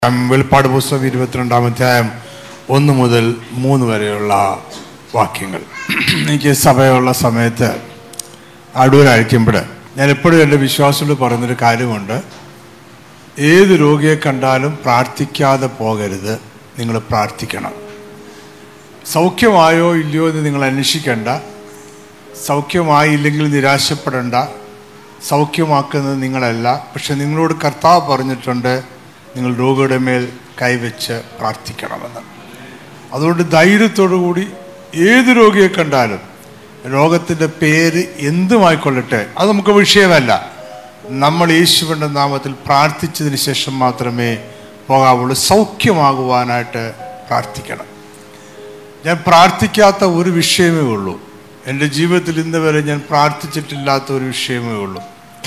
ഉം, വെളിപ്പാട് പുസ്തകം ഇരുപത്തിരണ്ടാം അധ്യായം ഒന്ന് മുതൽ മൂന്ന് വരെയുള്ള വാക്യങ്ങൾ എനിക്ക് സഭയുള്ള സമയത്ത് അടൂരായിരിക്കുമ്പോൾ ഞാൻ എപ്പോഴും എൻ്റെ വിശ്വാസത്തോട് പറയുന്നൊരു കാര്യമുണ്ട് ഏത് രോഗിയെ കണ്ടാലും പ്രാർത്ഥിക്കാതെ പോകരുത് നിങ്ങൾ പ്രാർത്ഥിക്കണം സൗഖ്യമായോ ഇല്ലയോ എന്ന് നിങ്ങൾ അന്വേഷിക്കേണ്ട സൗഖ്യമായില്ലെങ്കിൽ നിരാശപ്പെടേണ്ട സൗഖ്യമാക്കുന്നത് നിങ്ങളല്ല പക്ഷെ നിങ്ങളോട് കർത്താവ് പറഞ്ഞിട്ടുണ്ട് നിങ്ങൾ രോഗിയുടെ മേൽ കൈവച്ച് പ്രാർത്ഥിക്കണമെന്ന് അതുകൊണ്ട് ധൈര്യത്തോടു കൂടി ഏത് രോഗിയെ കണ്ടാലും രോഗത്തിൻ്റെ പേര് എന്തുമായിക്കൊള്ളട്ടെ അത് നമുക്ക് വിഷയമല്ല നമ്മൾ യേശുവിൻ്റെ നാമത്തിൽ പ്രാർത്ഥിച്ചതിന് ശേഷം മാത്രമേ പോകാവുള്ളൂ സൗഖ്യമാകുവാനായിട്ട് പ്രാർത്ഥിക്കണം ഞാൻ പ്രാർത്ഥിക്കാത്ത ഒരു വിഷയമേ ഉള്ളൂ എൻ്റെ ജീവിതത്തിൽ ഇന്ന് വരെ ഞാൻ പ്രാർത്ഥിച്ചിട്ടില്ലാത്ത ഒരു വിഷയമേ ഉള്ളൂ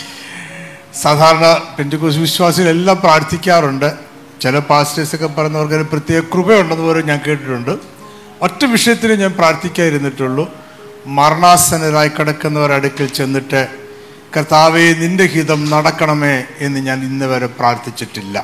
സാധാരണ പെൻറ്റിക്കോസ് വിശ്വാസികളെല്ലാം പ്രാർത്ഥിക്കാറുണ്ട് ചില പാസ്റ്റേഴ്സൊക്കെ പറയുന്നവർക്ക് ഒരു പ്രത്യേക കൃപയുണ്ടെന്ന് പോലും ഞാൻ കേട്ടിട്ടുണ്ട് ഒറ്റ വിഷയത്തിന് ഞാൻ പ്രാർത്ഥിക്കാതിരുന്നിട്ടുള്ളൂ മരണാസനരായി കിടക്കുന്നവരുടെ അടുക്കൽ ചെന്നിട്ട് കർത്താവെ നിന്റെ ഹിതം നടക്കണമേ എന്ന് ഞാൻ ഇന്ന് വരെ പ്രാർത്ഥിച്ചിട്ടില്ല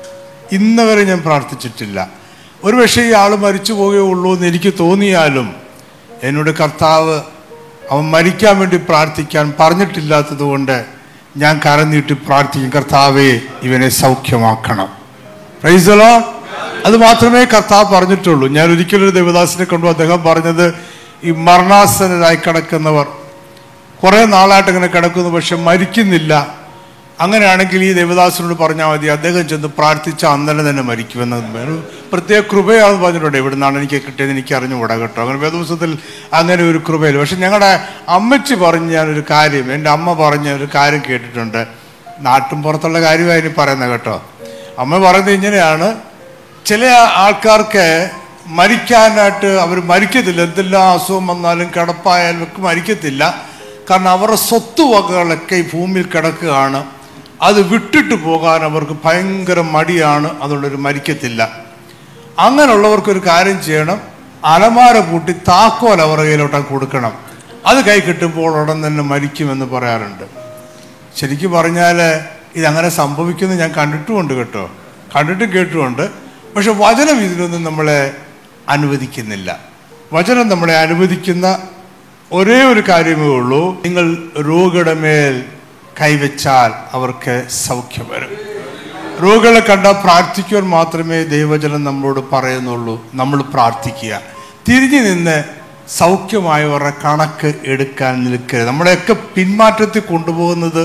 ഇന്ന് വരെ ഞാൻ പ്രാർത്ഥിച്ചിട്ടില്ല ഒരു പക്ഷേ ഈ ആൾ മരിച്ചു പോവുകയുള്ളൂ എന്ന് എനിക്ക് തോന്നിയാലും എന്നോട് കർത്താവ് അവൻ മരിക്കാൻ വേണ്ടി പ്രാർത്ഥിക്കാൻ പറഞ്ഞിട്ടില്ലാത്തത് കൊണ്ട് ഞാൻ കരനീട്ടി പ്രാർത്ഥിക്കും കർത്താവെ ഇവനെ സൗഖ്യമാക്കണം പ്രൈസലോ അത് മാത്രമേ കർത്താവ് പറഞ്ഞിട്ടുള്ളൂ ഞാൻ ഒരിക്കലും ഒരു ദേവദാസിനെ കണ്ടു അദ്ദേഹം പറഞ്ഞത് ഈ മരണാസനരായി കിടക്കുന്നവർ കുറേ നാളായിട്ട് ഇങ്ങനെ കിടക്കുന്നു പക്ഷെ മരിക്കുന്നില്ല അങ്ങനെയാണെങ്കിൽ ഈ ദേവദാസനോട് പറഞ്ഞാൽ മതി അദ്ദേഹം ചെന്ന് പ്രാർത്ഥിച്ച അന്നലെ തന്നെ മരിക്കുമെന്ന് ഒരു പ്രത്യേക കൃപയാണെന്ന് പറഞ്ഞിട്ടുണ്ട് എവിടെ നിന്നാണ് എനിക്ക് കിട്ടിയത് എനിക്ക് അറിഞ്ഞുകൂടാ കേട്ടോ അങ്ങനെ വേദപുസ്തകത്തിൽ അങ്ങനെ ഒരു കൃപയില്ല പക്ഷെ ഞങ്ങളുടെ അമ്മച്ചി പറഞ്ഞ ഞാനൊരു കാര്യം എൻ്റെ അമ്മ പറഞ്ഞ ഒരു കാര്യം കേട്ടിട്ടുണ്ട് നാട്ടും പുറത്തുള്ള കാര്യമായി ഇനി പറയുന്നത് കേട്ടോ അമ്മ പറയുന്നത് ഇങ്ങനെയാണ് ചില ആൾക്കാർക്ക് മരിക്കാനായിട്ട് അവർ മരിക്കത്തില്ല എന്തെല്ലാം അസുഖം വന്നാലും കിടപ്പായാലും ഒക്കെ മരിക്കത്തില്ല കാരണം അവരുടെ സ്വത്തുവകകളൊക്കെ ഈ ഭൂമിയിൽ കിടക്കുകയാണ് അത് വിട്ടിട്ട് പോകാൻ അവർക്ക് ഭയങ്കര മടിയാണ് അതുകൊണ്ടൊരു മരിക്കത്തില്ല അങ്ങനെയുള്ളവർക്കൊരു കാര്യം ചെയ്യണം അലമാര പൂട്ടി താക്കോൽ അവരുടെ കയ്യിലോട്ട് കൊടുക്കണം അത് കൈ കിട്ടുമ്പോൾ ഉടൻ തന്നെ മരിക്കുമെന്ന് പറയാറുണ്ട് ശരിക്കും പറഞ്ഞാൽ ഇതങ്ങനെ സംഭവിക്കുന്നത് ഞാൻ കണ്ടിട്ടുമുണ്ട് കേട്ടോ കണ്ടിട്ടും കേട്ടുമുണ്ട് പക്ഷെ വചനം ഇതിനൊന്നും നമ്മളെ അനുവദിക്കുന്നില്ല വചനം നമ്മളെ അനുവദിക്കുന്ന ഒരേ ഒരു കാര്യമേ ഉള്ളൂ നിങ്ങൾ രോഗിയുടെ മേൽ കൈവച്ചാൽ അവർക്ക് സൗഖ്യം വരും രോഗികളെ കണ്ട പ്രാർത്ഥിക്കുവാൻ മാത്രമേ ദൈവജനം നമ്മളോട് പറയുന്നുള്ളൂ നമ്മൾ പ്രാർത്ഥിക്കുക തിരിഞ്ഞു നിന്ന് സൗഖ്യമായവരുടെ കണക്ക് എടുക്കാൻ നിൽക്കരുത് നമ്മളെയൊക്കെ പിന്മാറ്റത്തിൽ കൊണ്ടുപോകുന്നത്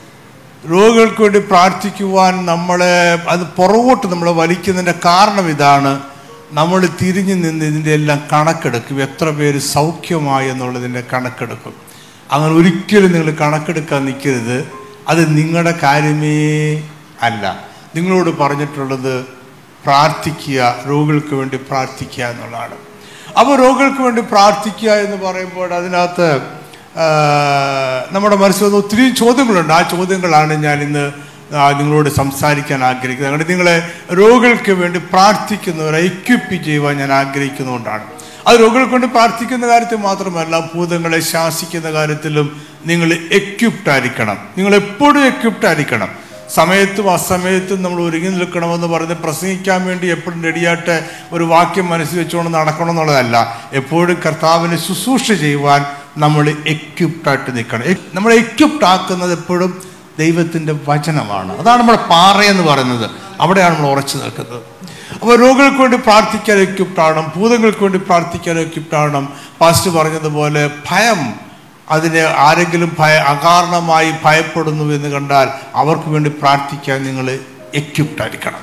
രോഗികൾക്ക് വേണ്ടി പ്രാർത്ഥിക്കുവാൻ നമ്മളെ അത് പുറകോട്ട് നമ്മളെ വലിക്കുന്നതിൻ്റെ കാരണം ഇതാണ് നമ്മൾ തിരിഞ്ഞു നിന്ന് ഇതിൻ്റെ എല്ലാം കണക്കെടുക്കും എത്ര പേര് സൗഖ്യമായി എന്നുള്ളതിൻ്റെ കണക്കെടുക്കും അങ്ങനെ ഒരിക്കലും നിങ്ങൾ കണക്കെടുക്കാൻ നിൽക്കരുത് അത് നിങ്ങളുടെ കാര്യമേ അല്ല നിങ്ങളോട് പറഞ്ഞിട്ടുള്ളത് പ്രാർത്ഥിക്കുക രോഗികൾക്ക് വേണ്ടി പ്രാർത്ഥിക്കുക എന്നുള്ളതാണ് അപ്പോൾ രോഗികൾക്ക് വേണ്ടി പ്രാർത്ഥിക്കുക എന്ന് പറയുമ്പോൾ അതിനകത്ത് ആ, നമ്മുടെ മനസ്സിൽ വന്ന ഒത്തിരി ചോദ്യങ്ങളുണ്ട് ആ ചോദ്യങ്ങളാണ് ഞാൻ ഇന്ന് ആ, നിങ്ങളോട് സംസാരിക്കാൻ ആഗ്രഹിക്കുന്നത് അതുകൊണ്ട് നിങ്ങളെ രോഗികൾക്ക് വേണ്ടി പ്രാർത്ഥിക്കുന്നവരെ എക്യുപ്പ് ചെയ്യുവാൻ ഞാൻ ആഗ്രഹിക്കുന്നതുകൊണ്ടാണ് അത് രോഗികൾക്ക് വേണ്ടി പ്രാർത്ഥിക്കുന്ന കാര്യത്തിൽ മാത്രമല്ല ഭൂതങ്ങളെ ശാസിക്കുന്ന കാര്യത്തിലും നിങ്ങൾ എക്യുപ്ഡ് ആയിരിക്കണം നിങ്ങൾ എപ്പോഴും എക്യുപ്ഡ് ആയിരിക്കണം സമയത്തും അസമയത്തും നമ്മൾ ഒരുങ്ങി നിൽക്കണമെന്ന് പറഞ്ഞ് പ്രസംഗിക്കാൻ വേണ്ടി എപ്പോഴും റെഡിയായിട്ട് ഒരു വാക്യം മനസ്സിൽ വെച്ചുകൊണ്ട് നടക്കണം എന്നുള്ളതല്ല എപ്പോഴും കർത്താവിനെ ശുശ്രൂഷ ചെയ്യുവാൻ നമ്മൾ എക്യുപ്ഡ് ആയിട്ട് നിൽക്കണം എ- നമ്മളെ എക്യുപ്ഡ് ആക്കുന്നത് എപ്പോഴും ദൈവത്തിൻ്റെ വചനമാണ് അതാണ് നമ്മുടെ പാറയെന്ന് പറയുന്നത് അവിടെയാണ് നമ്മൾ ഉറച്ചു നിൽക്കുന്നത് അപ്പോൾ രോഗികൾക്ക് വേണ്ടി പ്രാർത്ഥിക്കാൻ എക്യുപ്ഡ് ആവണം ഭൂതങ്ങൾക്ക് വേണ്ടി പ്രാർത്ഥിക്കാൻ എക്യുപ്ഡ് ആവണം പാസ്റ്റ് പറഞ്ഞതുപോലെ ഭയം അതിനെ ആരെങ്കിലും ഭയ അകാരണമായി ഭയപ്പെടുന്നു എന്ന് കണ്ടാൽ അവർക്ക് വേണ്ടി പ്രാർത്ഥിക്കാൻ നിങ്ങൾ എക്യുപ്ഡ് ആയിരിക്കണം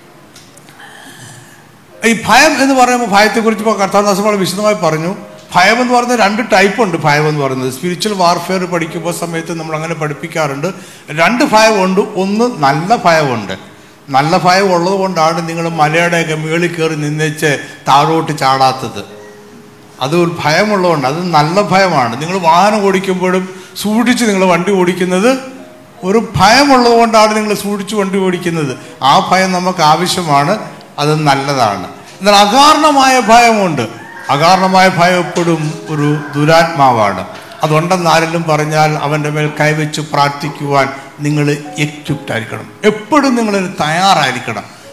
ഈ ഭയം എന്ന് പറയുമ്പോൾ ഭയത്തെക്കുറിച്ച് ഇപ്പോൾ കർത്താദാസ് വളരെ വിശദമായി പറഞ്ഞു ഭയം എന്ന് പറയുന്നത് രണ്ട് ടൈപ്പ് ഉണ്ട് ഭയം എന്ന് പറയുന്നത് സ്പിരിച്വൽ വാർഫെയർ പഠിക്കുമ്പോൾ സമയത്ത് നമ്മൾ അങ്ങനെ പഠിപ്പിക്കാറുണ്ട് രണ്ട് ഭയമുണ്ട് ഒന്ന് നല്ല ഭയമുണ്ട് നല്ല ഭയം ഉള്ളത് കൊണ്ടാണ് നിങ്ങൾ മലയുടെയൊക്കെ മേളിൽ കയറി നിന്നേച്ച് താഴോട്ട് ചാടാത്തത് അത് ഒരു ഭയമുള്ളതുകൊണ്ട് അത് നല്ല ഭയമാണ് നിങ്ങൾ വാഹനം ഓടിക്കുമ്പോഴും സൂക്ഷിച്ച് നിങ്ങൾ വണ്ടി ഓടിക്കുന്നത് ഒരു ഭയമുള്ളത് കൊണ്ടാണ് നിങ്ങൾ സൂക്ഷിച്ച് വണ്ടി ഓടിക്കുന്നത് ആ ഭയം നമുക്ക് ആവശ്യമാണ് അത് നല്ലതാണ് എന്നാൽ അകാരണമായ ഭയമുണ്ട് അകാരണമായ ഭയം എപ്പോഴും ഒരു ദുരാത്മാവാണ് അതുണ്ടെന്ന് ആരെങ്കിലും പറഞ്ഞാൽ അവൻ്റെ മേൽ കൈവച്ച് പ്രാർത്ഥിക്കുവാൻ നിങ്ങൾ എക്യുപ്റ്റ് ആയിരിക്കണം എപ്പോഴും നിങ്ങൾ തയ്യാറായിരിക്കണം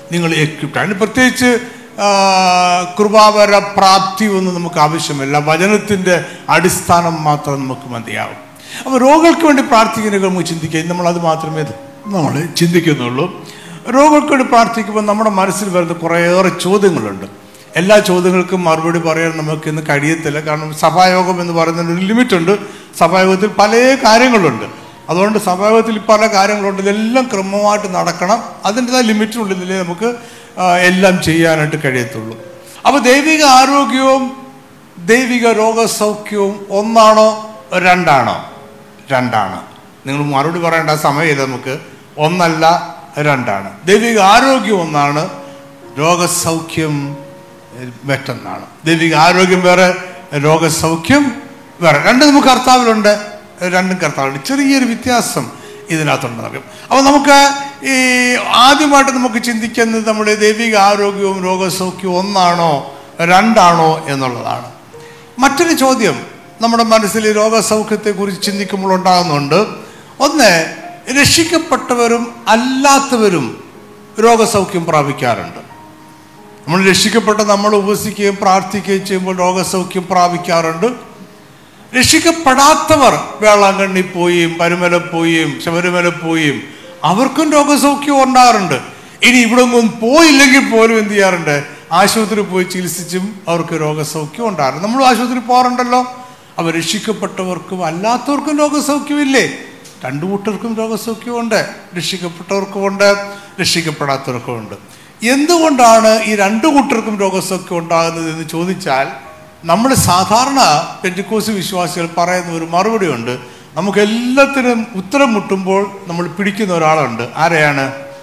നിങ്ങൾ എക്വിപ്ഡ് അതിന് പ്രത്യേകിച്ച് ആ, കൃപാവര പ്രാപ്തി ഒന്നും നമുക്ക് ആവശ്യമില്ല വചനത്തിൻ്റെ അടിസ്ഥാനം മാത്രം നമുക്ക് മതിയാവും അപ്പോൾ രോഗികൾക്ക് വേണ്ടി പ്രാർത്ഥിക്കുന്നതിന് നമുക്ക് ചിന്തിക്കുക നമ്മൾ അത് മാത്രമേ നമ്മൾ ചിന്തിക്കുന്നുള്ളൂ രോഗികൾക്ക് വേണ്ടി പ്രാർത്ഥിക്കുമ്പോൾ നമ്മുടെ മനസ്സിൽ വരുന്ന കുറേയേറെ ചോദ്യങ്ങളുണ്ട് എല്ലാ ചോദ്യങ്ങൾക്കും മറുപടി പറയാൻ നമുക്ക് ഇന്ന് കഴിയത്തില്ല കാരണം സഭായോഗം എന്ന് പറയുന്നതിന് ഒരു ലിമിറ്റുണ്ട് സഭായോഗത്തിൽ പല കാര്യങ്ങളുണ്ട് അതുകൊണ്ട് സഭായോഗത്തിൽ പല കാര്യങ്ങളുണ്ട് ഇതെല്ലാം ക്രമമായിട്ട് നടക്കണം അതിൻ്റെതായ ലിമിറ്റിനുള്ളിലേ നമുക്ക് ആ, എല്ലാം ചെയ്യാനായിട്ട് കഴിയത്തുള്ളൂ അപ്പോൾ ദൈവിക ആരോഗ്യവും ദൈവിക രോഗസൗഖ്യവും ഒന്നാണോ രണ്ടാണോ രണ്ടാണ് നിങ്ങൾ മറുപടി പറയേണ്ട സമയമില്ല നമുക്ക് ഒന്നല്ല രണ്ടാണ് ദൈവിക ആരോഗ്യം ഒന്നാണ് രോഗസൗഖ്യം മറ്റൊന്നാണ് ദൈവിക ആരോഗ്യം വേറെ രോഗസൗഖ്യം വേറെ രണ്ട് നമുക്ക് കർത്താവിലുണ്ട് രണ്ടും കർത്താവിലുണ്ട് ചെറിയൊരു വ്യത്യാസം ഇതിനകത്തുണ്ട് നമുക്ക് അപ്പോൾ നമുക്ക് ഈ ആദ്യമായിട്ട് നമുക്ക് ചിന്തിക്കുന്നത് നമ്മുടെ ദൈവിക ആരോഗ്യവും രോഗസൗഖ്യവും ഒന്നാണോ രണ്ടാണോ എന്നുള്ളതാണ് മറ്റൊരു ചോദ്യം നമ്മുടെ മനസ്സിൽ ഈ രോഗസൗഖ്യത്തെക്കുറിച്ച് ചിന്തിക്കുമ്പോൾ ഉണ്ടാകുന്നുണ്ട് ഒന്ന് രക്ഷിക്കപ്പെട്ടവരും അല്ലാത്തവരും രോഗസൗഖ്യം പ്രാപിക്കാറുണ്ട് നമ്മൾ രക്ഷിക്കപ്പെട്ട നമ്മൾ ഉപസിക്കുകയും പ്രാർത്ഥിക്കുകയും ചെയ്യുമ്പോൾ രോഗസൗഖ്യം പ്രാപിക്കാറുണ്ട് രക്ഷിക്കപ്പെടാത്തവർ വേളാങ്കണ്ണി പോയും പരുമല പോയും ശബരിമല പോയും അവർക്കും രോഗസൗഖ്യം ഉണ്ടാകാറുണ്ട് ഇനി ഇവിടെ ഒന്നും പോയില്ലെങ്കിൽ പോലും എന്ത് ചെയ്യാറുണ്ട് ആശുപത്രി പോയി ചികിത്സിച്ചും അവർക്ക് രോഗസൗഖ്യം ഉണ്ടാകാറുണ്ട് നമ്മൾ ആശുപത്രി പോകാറുണ്ടല്ലോ അവർ രക്ഷിക്കപ്പെട്ടവർക്കും അല്ലാത്തവർക്കും രോഗസൗഖ്യമില്ലേ രണ്ടു കൂട്ടർക്കും രോഗസൗഖ്യമുണ്ട് രക്ഷിക്കപ്പെട്ടവർക്കുമുണ്ട് രക്ഷിക്കപ്പെടാത്തവർക്കുമുണ്ട് എന്തുകൊണ്ടാണ് ഈ രണ്ടു കൂട്ടർക്കും രോഗസൗഖ്യം ഉണ്ടാകുന്നത് എന്ന് ചോദിച്ചാൽ നമ്മൾ സാധാരണ പെൻറ്റിക്കോസ് വിശ്വാസികൾ പറയുന്ന ഒരു മറുപടിയുണ്ട് നമുക്ക് എല്ലാത്തിനും ഉത്തരം മുട്ടുമ്പോൾ നമ്മൾ പിടിക്കുന്ന ഒരാളുണ്ട് ആരെയാണ്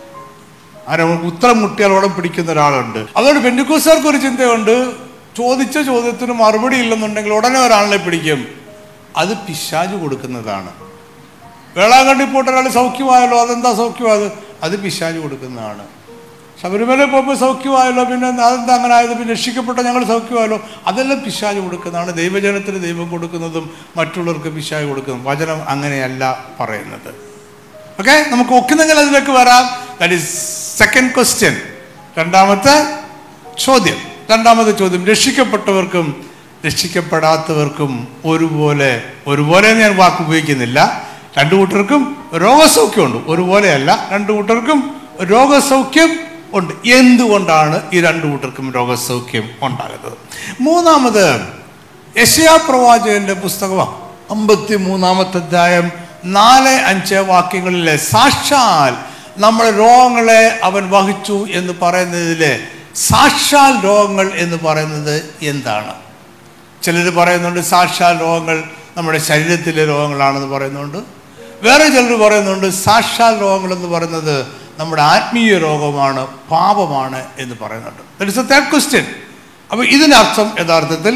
ആരെ നമുക്ക് ഉത്തരം മുട്ടിയാൽ ഉടൻ പിടിക്കുന്ന ഒരാളുണ്ട് അതുകൊണ്ട് പെൻറ്റിക്കോസുകാർക്ക് ഒരു ചിന്തയുണ്ട് ചോദിച്ച ചോദ്യത്തിന് മറുപടി ഇല്ലെന്നുണ്ടെങ്കിൽ ഉടനെ ഒരാളിനെ പിടിക്കും അത് പിശാജ് കൊടുക്കുന്നതാണ് വേളാങ്കണ്ണി പോയിട്ട് ഒരാൾ സൗഖ്യമായല്ലോ അതെന്താ സൗഖ്യമായത് അത് പിശാജ് കൊടുക്കുന്നതാണ് ശബരിമല പോകുമ്പോൾ സൗഖ്യമായല്ലോ പിന്നെ അതെന്താ അങ്ങനെ ആയത് പിന്നെ രക്ഷിക്കപ്പെട്ട ഞങ്ങൾ സൗഖ്യമായല്ലോ അതെല്ലാം പിശാജ് കൊടുക്കുന്നതാണ് ദൈവജനത്തിന് ദൈവം കൊടുക്കുന്നതും മറ്റുള്ളവർക്ക് പിശാജ് കൊടുക്കുന്നതും വചനം അങ്ങനെയല്ല പറയുന്നത് ഓക്കെ നമുക്ക് ഒക്കുന്നെങ്കിൽ അതിലേക്ക് വരാം ദാറ്റ് ഈസ് സെക്കൻഡ് ക്വസ്റ്റ്യൻ രണ്ടാമത്തെ ചോദ്യം രണ്ടാമത്തെ ചോദ്യം രക്ഷിക്കപ്പെട്ടവർക്കും രക്ഷിക്കപ്പെടാത്തവർക്കും ഒരുപോലെ ഒരുപോലെ ഞാൻ വാക്ക് ഉപയോഗിക്കുന്നില്ല രണ്ടു കൂട്ടർക്കും രോഗസൗഖ്യമുണ്ട് ഒരുപോലെയല്ല രണ്ടു കൂട്ടർക്കും രോഗസൗഖ്യം ഉണ്ട് എന്തുകൊണ്ടാണ് ഈ രണ്ടു കൂട്ടർക്കും രോഗസൗഖ്യം ഉണ്ടാകുന്നത് മൂന്നാമത് യശയാ പ്രവാചകന്റെ പുസ്തകം അമ്പത്തി മൂന്നാമത്തെ അധ്യായം നാല് അഞ്ച് വാക്യങ്ങളിലെ സാക്ഷാൽ നമ്മുടെ രോഗങ്ങളെ അവൻ വഹിച്ചു എന്ന് പറയുന്നതിലെ സാക്ഷാൽ രോഗങ്ങൾ എന്ന് പറയുന്നത് എന്താണ് ചിലർ പറയുന്നുണ്ട് സാക്ഷാൽ രോഗങ്ങൾ നമ്മുടെ ശരീരത്തിലെ രോഗങ്ങളാണെന്ന് പറയുന്നുണ്ട് വേറെ ചിലർ പറയുന്നുണ്ട് സാക്ഷാൽ രോഗങ്ങൾ എന്ന് പറയുന്നത് നമ്മുടെ ആത്മീയ രോഗമാണ് പാപമാണ് എന്ന് പറയുന്നുണ്ട് that is a third question അപ്പോൾ ഇതിനർത്ഥം യഥാർത്ഥത്തിൽ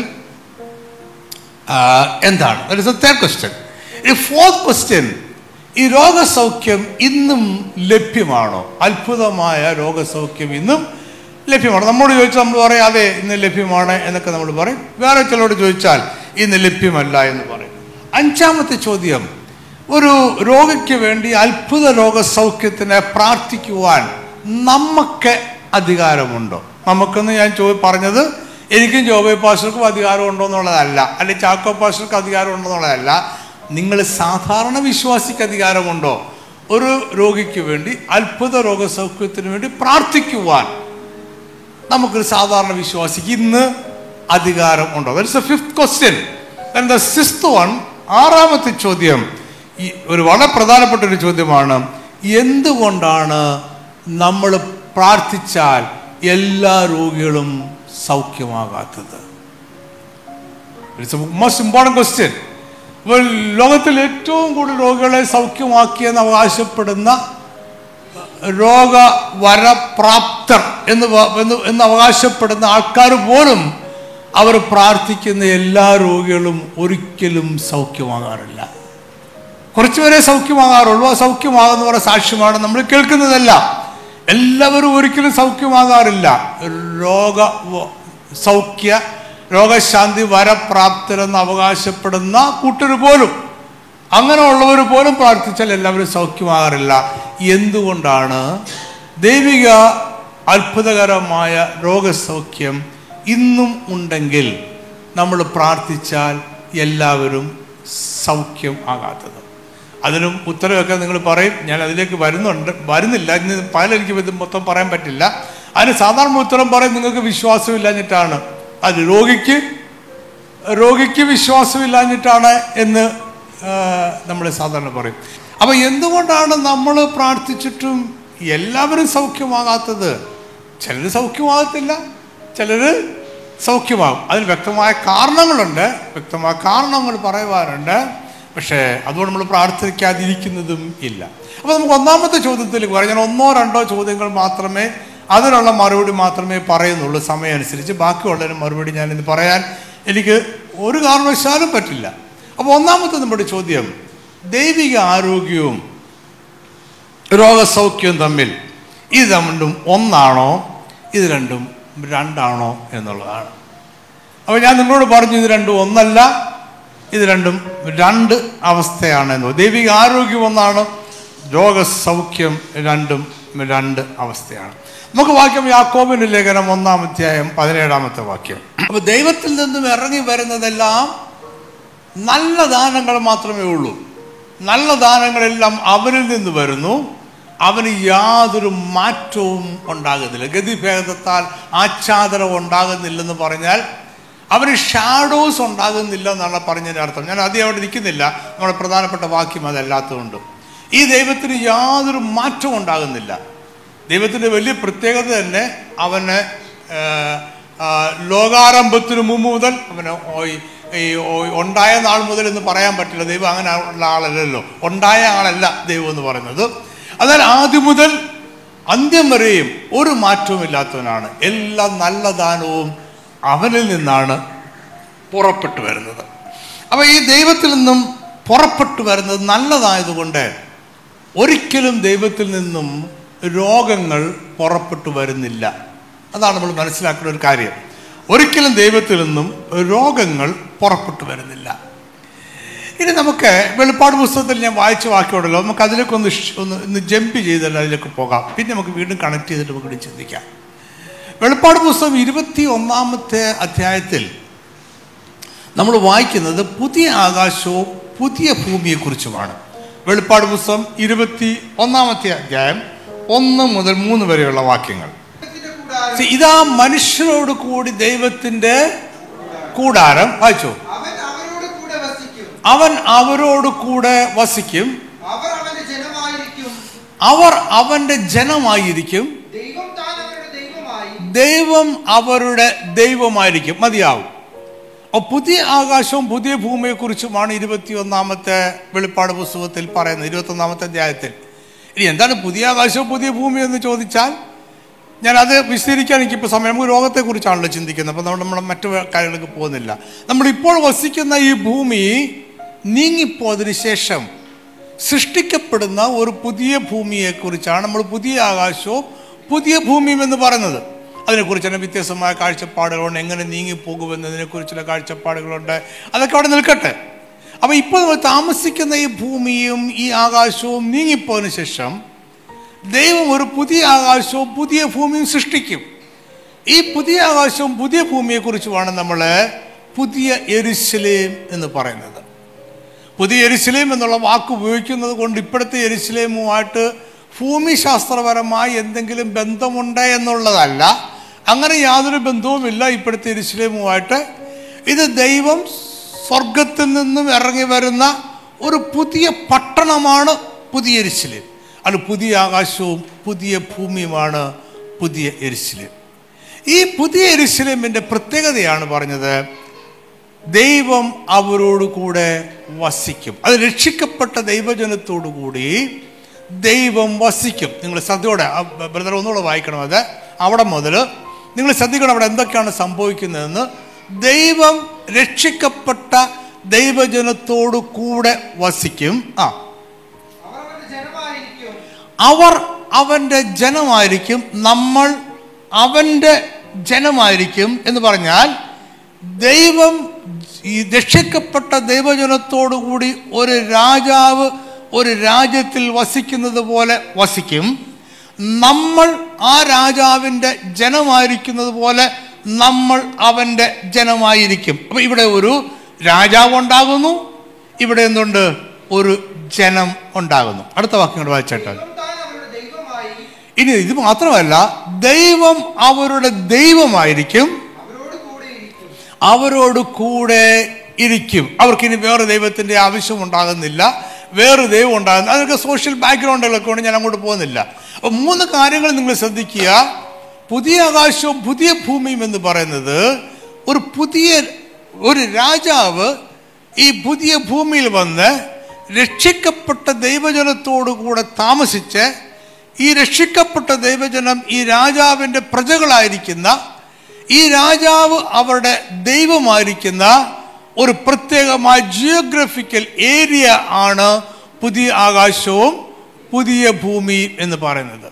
ആ, എന്താണ് that is a third question ഈ ഫോർത്ത് ക്വസ്റ്റ്യൻ ഈ രോഗസൗഖ്യം ഇന്നും ലഭ്യമാണോ അത്ഭുതമായ രോഗസൗഖ്യം ഇന്നും ലഭ്യമാണ് നമ്മോട് ചോദിച്ചാൽ നമ്മൾ പറയും അതെ ഇന്ന് ലഭ്യമാണ് എന്നൊക്കെ നമ്മൾ പറയും വേറെ ചിലരോട് ചോദിച്ചാൽ ഇന്ന് ലഭ്യമല്ല എന്ന് പറയും അഞ്ചാമത്തെ ചോദ്യം ഒരു രോഗിക്ക് വേണ്ടി അത്ഭുത രോഗസൗഖ്യത്തിന് പ്രാർത്ഥിക്കുവാൻ നമുക്ക് അധികാരമുണ്ടോ നമുക്കെന്ന് ഞാൻ ചോ പറഞ്ഞത് എനിക്കും ജോബൈ പാസ്റ്റർക്കും അധികാരം ഉണ്ടോ എന്നുള്ളതല്ല അല്ലെങ്കിൽ ചാക്കോ പാസ്റ്റർക്ക് അധികാരം ഉണ്ടോ എന്നുള്ളതല്ല നിങ്ങൾ സാധാരണ വിശ്വാസിക്ക് അധികാരമുണ്ടോ ഒരു രോഗിക്ക് വേണ്ടി അത്ഭുത രോഗസൗഖ്യത്തിന് വേണ്ടി പ്രാർത്ഥിക്കുവാൻ നമുക്കൊരു സാധാരണ വിശ്വാസിക്ക് ഇന്ന് അധികാരം ഉണ്ടോ that's a fifth question the sixth one ആറാമത്തെ ചോദ്യം ഈ ഒരു വളരെ പ്രധാനപ്പെട്ട ഒരു ചോദ്യമാണ് എന്തുകൊണ്ടാണ് നമ്മൾ പ്രാർത്ഥിച്ചാൽ എല്ലാ രോഗികളും സൗഖ്യമാകാത്തത് it's a most important question അപ്പോൾ ലോകത്തിൽ ഏറ്റവും കൂടുതൽ രോഗികളെ സൗഖ്യമാക്കിയെന്ന് അവകാശപ്പെടുന്ന രോഗവരപ്രാപ്തർ എന്ന് വ- എന്ന് എന്ന് അവകാശപ്പെടുന്ന ആൾക്കാർ പോലും അവർ പ്രാർത്ഥിക്കുന്ന എല്ലാ രോഗികളും ഒരിക്കലും സൗഖ്യമാകാറില്ല കുറച്ചുപേരെ സൗഖ്യമാകാറുള്ളൂ ആ സൗഖ്യമാകുന്ന പറയുന്ന സാക്ഷ്യമാണ് നമ്മൾ കേൾക്കുന്നതല്ല എല്ലാവരും ഒരിക്കലും സൗഖ്യമാകാറില്ല രോഗ വ- സൗഖ്യ രോഗശാന്തി വരപ്രാപ്തരെന്ന് അവകാശപ്പെടുന്ന കൂട്ടർ പോലും അങ്ങനെയുള്ളവർ പോലും പ്രാർത്ഥിച്ചാൽ എല്ലാവരും സൗഖ്യമാകാറില്ല എന്തുകൊണ്ടാണ് ദൈവിക അത്ഭുതകരമായ രോഗസൗഖ്യം ഇന്നും ഉണ്ടെങ്കിൽ നമ്മൾ പ്രാർത്ഥിച്ചാൽ എല്ലാവരും സൗഖ്യം ആകാത്തത് അതിനും ഉത്തരവൊക്കെ നിങ്ങൾ പറയും ഞാൻ അതിലേക്ക് വരുന്നുണ്ട് വരുന്നില്ല ഇന്ന് പല എനിക്ക് ഇത് മൊത്തം പറയാൻ പറ്റില്ല അതിന് സാധാരണ ഉത്തരം പറയും നിങ്ങൾക്ക് വിശ്വാസമില്ലാഞ്ഞിട്ടാണ് അത് രോഗിക്ക് രോഗിക്ക് വിശ്വാസമില്ലാഞ്ഞിട്ടാണ് എന്ന് നമ്മൾ സാധാരണ പറയും അപ്പൊ എന്തുകൊണ്ടാണ് നമ്മൾ പ്രാർത്ഥിച്ചിട്ടും എല്ലാവരും സൗഖ്യമാകാത്തത് ചിലർ സൗഖ്യമാകത്തില്ല ചിലർ സൗഖ്യമാകും അതിന് വ്യക്തമായ കാരണങ്ങളുണ്ട് വ്യക്തമായ കാരണങ്ങൾ പറയുവാനുണ്ട് പക്ഷേ അതുകൊണ്ട് നമ്മൾ പ്രാർത്ഥിക്കാതിരിക്കുന്നതും ഇല്ല അപ്പോൾ നമുക്ക് ഒന്നാമത്തെ ചോദ്യത്തിലേക്ക് പറയാം ഞാൻ ഒന്നോ രണ്ടോ ചോദ്യങ്ങൾ മാത്രമേ അതിനുള്ള മറുപടി മാത്രമേ പറയുന്നുള്ളൂ സമയം അനുസരിച്ച് ബാക്കിയുള്ളതിന് മറുപടി ഞാൻ ഇന്ന് പറയാൻ എനിക്ക് ഒരു കാരണവശാലും പറ്റില്ല അപ്പോൾ ഒന്നാമത്തെ നമ്മുടെ ചോദ്യം ദൈവിക ആരോഗ്യവും രോഗസൗഖ്യവും തമ്മിൽ ഇത് രണ്ടും ഒന്നാണോ ഇത് രണ്ടും രണ്ടാണോ എന്നുള്ളതാണ് അപ്പോൾ ഞാൻ നിങ്ങളോട് പറഞ്ഞു ഇത് രണ്ടും ഒന്നല്ല ഇത് രണ്ടും രണ്ട് അവസ്ഥയാണ് എന്ന് ദൈവിക ആരോഗ്യം ഒന്നാണ് രോഗസൗഖ്യം രണ്ടും രണ്ട് അവസ്ഥയാണ് നമുക്ക് വാക്യം യാക്കോബിന്റെ ലേഖനം ഒന്നാം അധ്യായം പതിനേഴാമത്തെ വാക്യം അപ്പൊ ദൈവത്തിൽ നിന്നും ഇറങ്ങി വരുന്നതെല്ലാം നല്ല ദാനങ്ങൾ മാത്രമേ ഉള്ളൂ നല്ല ദാനങ്ങളെല്ലാം അവനിൽ നിന്ന് വരുന്നു അവന് യാതൊരു മാറ്റവും ഉണ്ടാകുന്നില്ല ഗതിഭേദത്താൽ ആച്ഛാദനം ഉണ്ടാകുന്നില്ലെന്ന് പറഞ്ഞാൽ അവന് ഷാഡോസ് ഉണ്ടാകുന്നില്ല എന്നാണ് പറഞ്ഞതിൻ്റെ അർത്ഥം ഞാൻ ആദ്യം അവിടെ നിൽക്കുന്നില്ല നമ്മുടെ പ്രധാനപ്പെട്ട വാക്യം അതല്ലാത്തതുകൊണ്ട് ഈ ദൈവത്തിന് യാതൊരു മാറ്റവും ഉണ്ടാകുന്നില്ല ദൈവത്തിൻ്റെ വലിയ പ്രത്യേകത തന്നെ അവന് ആ, ആ, ലോകാരംഭത്തിന് മുമ്പ് മുതൽ അവന് ഓ- ഈ ഓ- ഉണ്ടായ നാൾ മുതൽ എന്ന് പറയാൻ പറ്റില്ല ദൈവം അങ്ങനെ ഉള്ള ആളല്ലല്ലോ ഉണ്ടായ ആളല്ല ദൈവം എന്ന് പറയുന്നത് എന്നാൽ ആദ്യം മുതൽ അന്ത്യം വരെയും ഒരു മാറ്റവും ഇല്ലാത്തവനാണ് എല്ലാ നല്ല ദാനവും അവനിൽ നിന്നാണ് പുറപ്പെട്ടു വരുന്നത് അപ്പോൾ ഈ ദൈവത്തിൽ നിന്നും പുറപ്പെട്ടു വരുന്നത് നല്ലതായതുകൊണ്ട് ഒരിക്കലും ദൈവത്തിൽ നിന്നും രോഗങ്ങൾ പുറപ്പെട്ടു വരുന്നില്ല അതാണ് നമ്മൾ മനസ്സിലാക്കുന്ന ഒരു കാര്യം ഒരിക്കലും ദൈവത്തിൽ നിന്നും രോഗങ്ങൾ പുറപ്പെട്ടു വരുന്നില്ല ഇനി നമുക്ക് വെളിപ്പാട് പുസ്തകത്തിൽ ഞാൻ വായിച്ച വാക്യമുണ്ടല്ലോ നമുക്ക് അതിലേക്ക് ഒന്ന് ഷ്- ഒന്ന് ഒന്ന് ജമ്പ് ചെയ്തല്ല അതിലേക്ക് പോകാം പിന്നെ നമുക്ക് വീണ്ടും കണക്ട് ചെയ്തിട്ട് നമുക്ക് ഇവിടെ ചിന്തിക്കാം വെളിപ്പാട് പുസ്തകം ഇരുപത്തി ഒന്നാമത്തെ അധ്യായത്തിൽ നമ്മൾ വായിക്കുന്നത് പുതിയ ആകാശവും പുതിയ ഭൂമിയെക്കുറിച്ചുമാണ് വെളിപ്പാട് പുസ്തകം ഇരുപത്തി ഒന്നാമത്തെ അധ്യായം ഒന്ന് മുതൽ മൂന്ന് വരെയുള്ള വാക്യങ്ങൾ ദൈവത്തിന്റെ കൂടാരം See, ഇതാ മനുഷ്യരോട് കൂടി ദൈവത്തിന്റെ കൂടാരം വായിച്ചു അവൻ അവരോട് കൂടെ വസിക്കും അവൻ അവരോട് കൂടെ വസിക്കും അവർ അവന്റെ ജനമായിരിക്കും അവർ അവന്റെ ജനമായിരിക്കും ദൈവം താൻ അവരുടെ ദൈവമായി ദൈവം അവരുടെ ദൈവമായിരിക്കും മതിയാവും അപ്പോൾ പുതിയ ആകാശവും പുതിയ ഭൂമിയെക്കുറിച്ചുമാണ് ഇരുപത്തിയൊന്നാമത്തെ വെളിപ്പാട് പുസ്തകത്തിൽ പറയുന്നത് ഇരുപത്തൊന്നാമത്തെ അധ്യായത്തിൽ ഇനി എന്താണ് പുതിയ ആകാശവും പുതിയ ഭൂമി എന്ന് ചോദിച്ചാൽ ഞാൻ അത് വിശദീകരിക്കാൻ എനിക്കിപ്പോൾ സമയം നമുക്ക് രോഗത്തെക്കുറിച്ചാണല്ലോ ചിന്തിക്കുന്നത് അപ്പോൾ നമ്മൾ നമ്മുടെ മറ്റു കാര്യങ്ങൾക്ക് പോകുന്നില്ല നമ്മളിപ്പോൾ വസിക്കുന്ന ഈ ഭൂമി നീങ്ങിപ്പോയതിനു ശേഷം സൃഷ്ടിക്കപ്പെടുന്ന ഒരു പുതിയ ഭൂമിയെക്കുറിച്ചാണ് നമ്മൾ പുതിയ ആകാശവും പുതിയ ഭൂമിയും എന്ന് പറയുന്നത് അതിനെക്കുറിച്ച് തന്നെ വ്യത്യസ്തമായ കാഴ്ചപ്പാടുകളുണ്ട് എങ്ങനെ നീങ്ങിപ്പോകുമെന്നതിനെക്കുറിച്ചുള്ള കാഴ്ചപ്പാടുകളുണ്ട് അതൊക്കെ അവിടെ നിൽക്കട്ടെ അപ്പോൾ ഇപ്പോൾ നമ്മൾ താമസിക്കുന്ന ഈ ഭൂമിയും ഈ ആകാശവും നീങ്ങിപ്പോയതിനു ശേഷം ദൈവം ഒരു പുതിയ ആകാശവും പുതിയ ഭൂമിയും സൃഷ്ടിക്കും ഈ പുതിയ ആകാശവും പുതിയ ഭൂമിയെക്കുറിച്ചുമാണ് നമ്മൾ പുതിയ എരുശലേം എന്ന് പറയുന്നത് പുതിയ എരുശലേം എന്നുള്ള വാക്ക് ഉപയോഗിക്കുന്നത് കൊണ്ട് ഇപ്പോഴത്തെ എരുശലേമുമായിട്ട് ഭൂമിശാസ്ത്രപരമായി എന്തെങ്കിലും ബന്ധമുണ്ട് എന്നുള്ളതല്ല അങ്ങനെ യാതൊരു ബന്ധവുമില്ല ഇപ്പോഴത്തെ എരുശലേമുമായിട്ട് ഇത് ദൈവം സ്വർഗത്തിൽ നിന്നും ഇറങ്ങി വരുന്ന ഒരു പുതിയ പട്ടണമാണ് പുതിയ എരുശലേം അത് പുതിയ ആകാശവും പുതിയ ഭൂമിയുമാണ് പുതിയ എരുശലേം ഈ പുതിയ എരുശലേമിൻ്റെ പ്രത്യേകതയാണ് പറഞ്ഞത് ദൈവം അവരോട് കൂടെ വസിക്കും അത് രക്ഷിക്കപ്പെട്ട ദൈവജനത്തോടു കൂടി ദൈവം വസിക്കും നിങ്ങൾ ശ്രദ്ധയോടെ ആ ബ്രദർ ഒന്നുകൂടെ വായിക്കണം അത് അവിടെ മുതൽ നിങ്ങൾ ശ്രദ്ധിക്കണം അവിടെ എന്തൊക്കെയാണ് സംഭവിക്കുന്നതെന്ന് ദൈവം രക്ഷിക്കപ്പെട്ട ദൈവജനത്തോടു കൂടെ വസിക്കും ആ അവർ അവന്റെ ജനമായിരിക്കും അവർ അവൻ്റെ ജനമായിരിക്കും നമ്മൾ അവൻ്റെ ജനമായിരിക്കും എന്ന് പറഞ്ഞാൽ ദൈവം ഈ രക്ഷിക്കപ്പെട്ട ദൈവജനത്തോടു കൂടി ഒരു രാജാവ് ഒരു രാജ്യത്തിൽ വസിക്കുന്നത് പോലെ വസിക്കും നമ്മൾ ആ രാജാവിൻ്റെ ജനമായിരിക്കുന്നത് പോലെ നമ്മൾ അവൻ്റെ ജനമായിരിക്കും അപ്പൊ ഇവിടെ ഒരു രാജാവ് ഉണ്ടാകുന്നു ഇവിടെ എന്തുണ്ട് ഒരു ജനം ഉണ്ടാകുന്നു അടുത്ത വാക്യങ്ങൾ വായിച്ചേട്ടാൽ ദൈവം താൻ അവരുടെ ദൈവമായി ഇനി ഇത് മാത്രമല്ല ദൈവം അവരുടെ ദൈവമായിരിക്കും അവരോട് കൂടെ ഇരിക്കും അവരോട് കൂടെ ഇരിക്കും അവർക്ക് ഇനി വേറെ ദൈവത്തിന്റെ ആവശ്യം ഉണ്ടാകുന്നില്ല വേറെ ദൈവം ഉണ്ടാകുന്ന അതൊക്കെ സോഷ്യൽ ബാക്ക്ഗ്രൗണ്ടുകളൊക്കെ കൊണ്ട് ഞാൻ അങ്ങോട്ട് പോകുന്നില്ല അപ്പൊ മൂന്ന് കാര്യങ്ങൾ നിങ്ങൾ ശ്രദ്ധിക്കുക പുതിയ ആകാശവും പുതിയ ഭൂമിയും എന്ന് പറയുന്നത് ഒരു പുതിയ ഒരു രാജാവ് ഈ പുതിയ ഭൂമിയിൽ വന്ന് രക്ഷിക്കപ്പെട്ട ദൈവജനത്തോടു കൂടെ താമസിച്ച് ഈ രക്ഷിക്കപ്പെട്ട ദൈവജനം ഈ രാജാവിൻ്റെ പ്രജകളായിരിക്കുന്ന ഈ രാജാവ് അവരുടെ ദൈവമായിരിക്കുന്ന ഒരു പ്രത്യേകമായ ജിയോഗ്രഫിക്കൽ ഏരിയ ആണ് പുതിയ ആകാശവും പുതിയ ഭൂമി എന്ന് പറയുന്നത്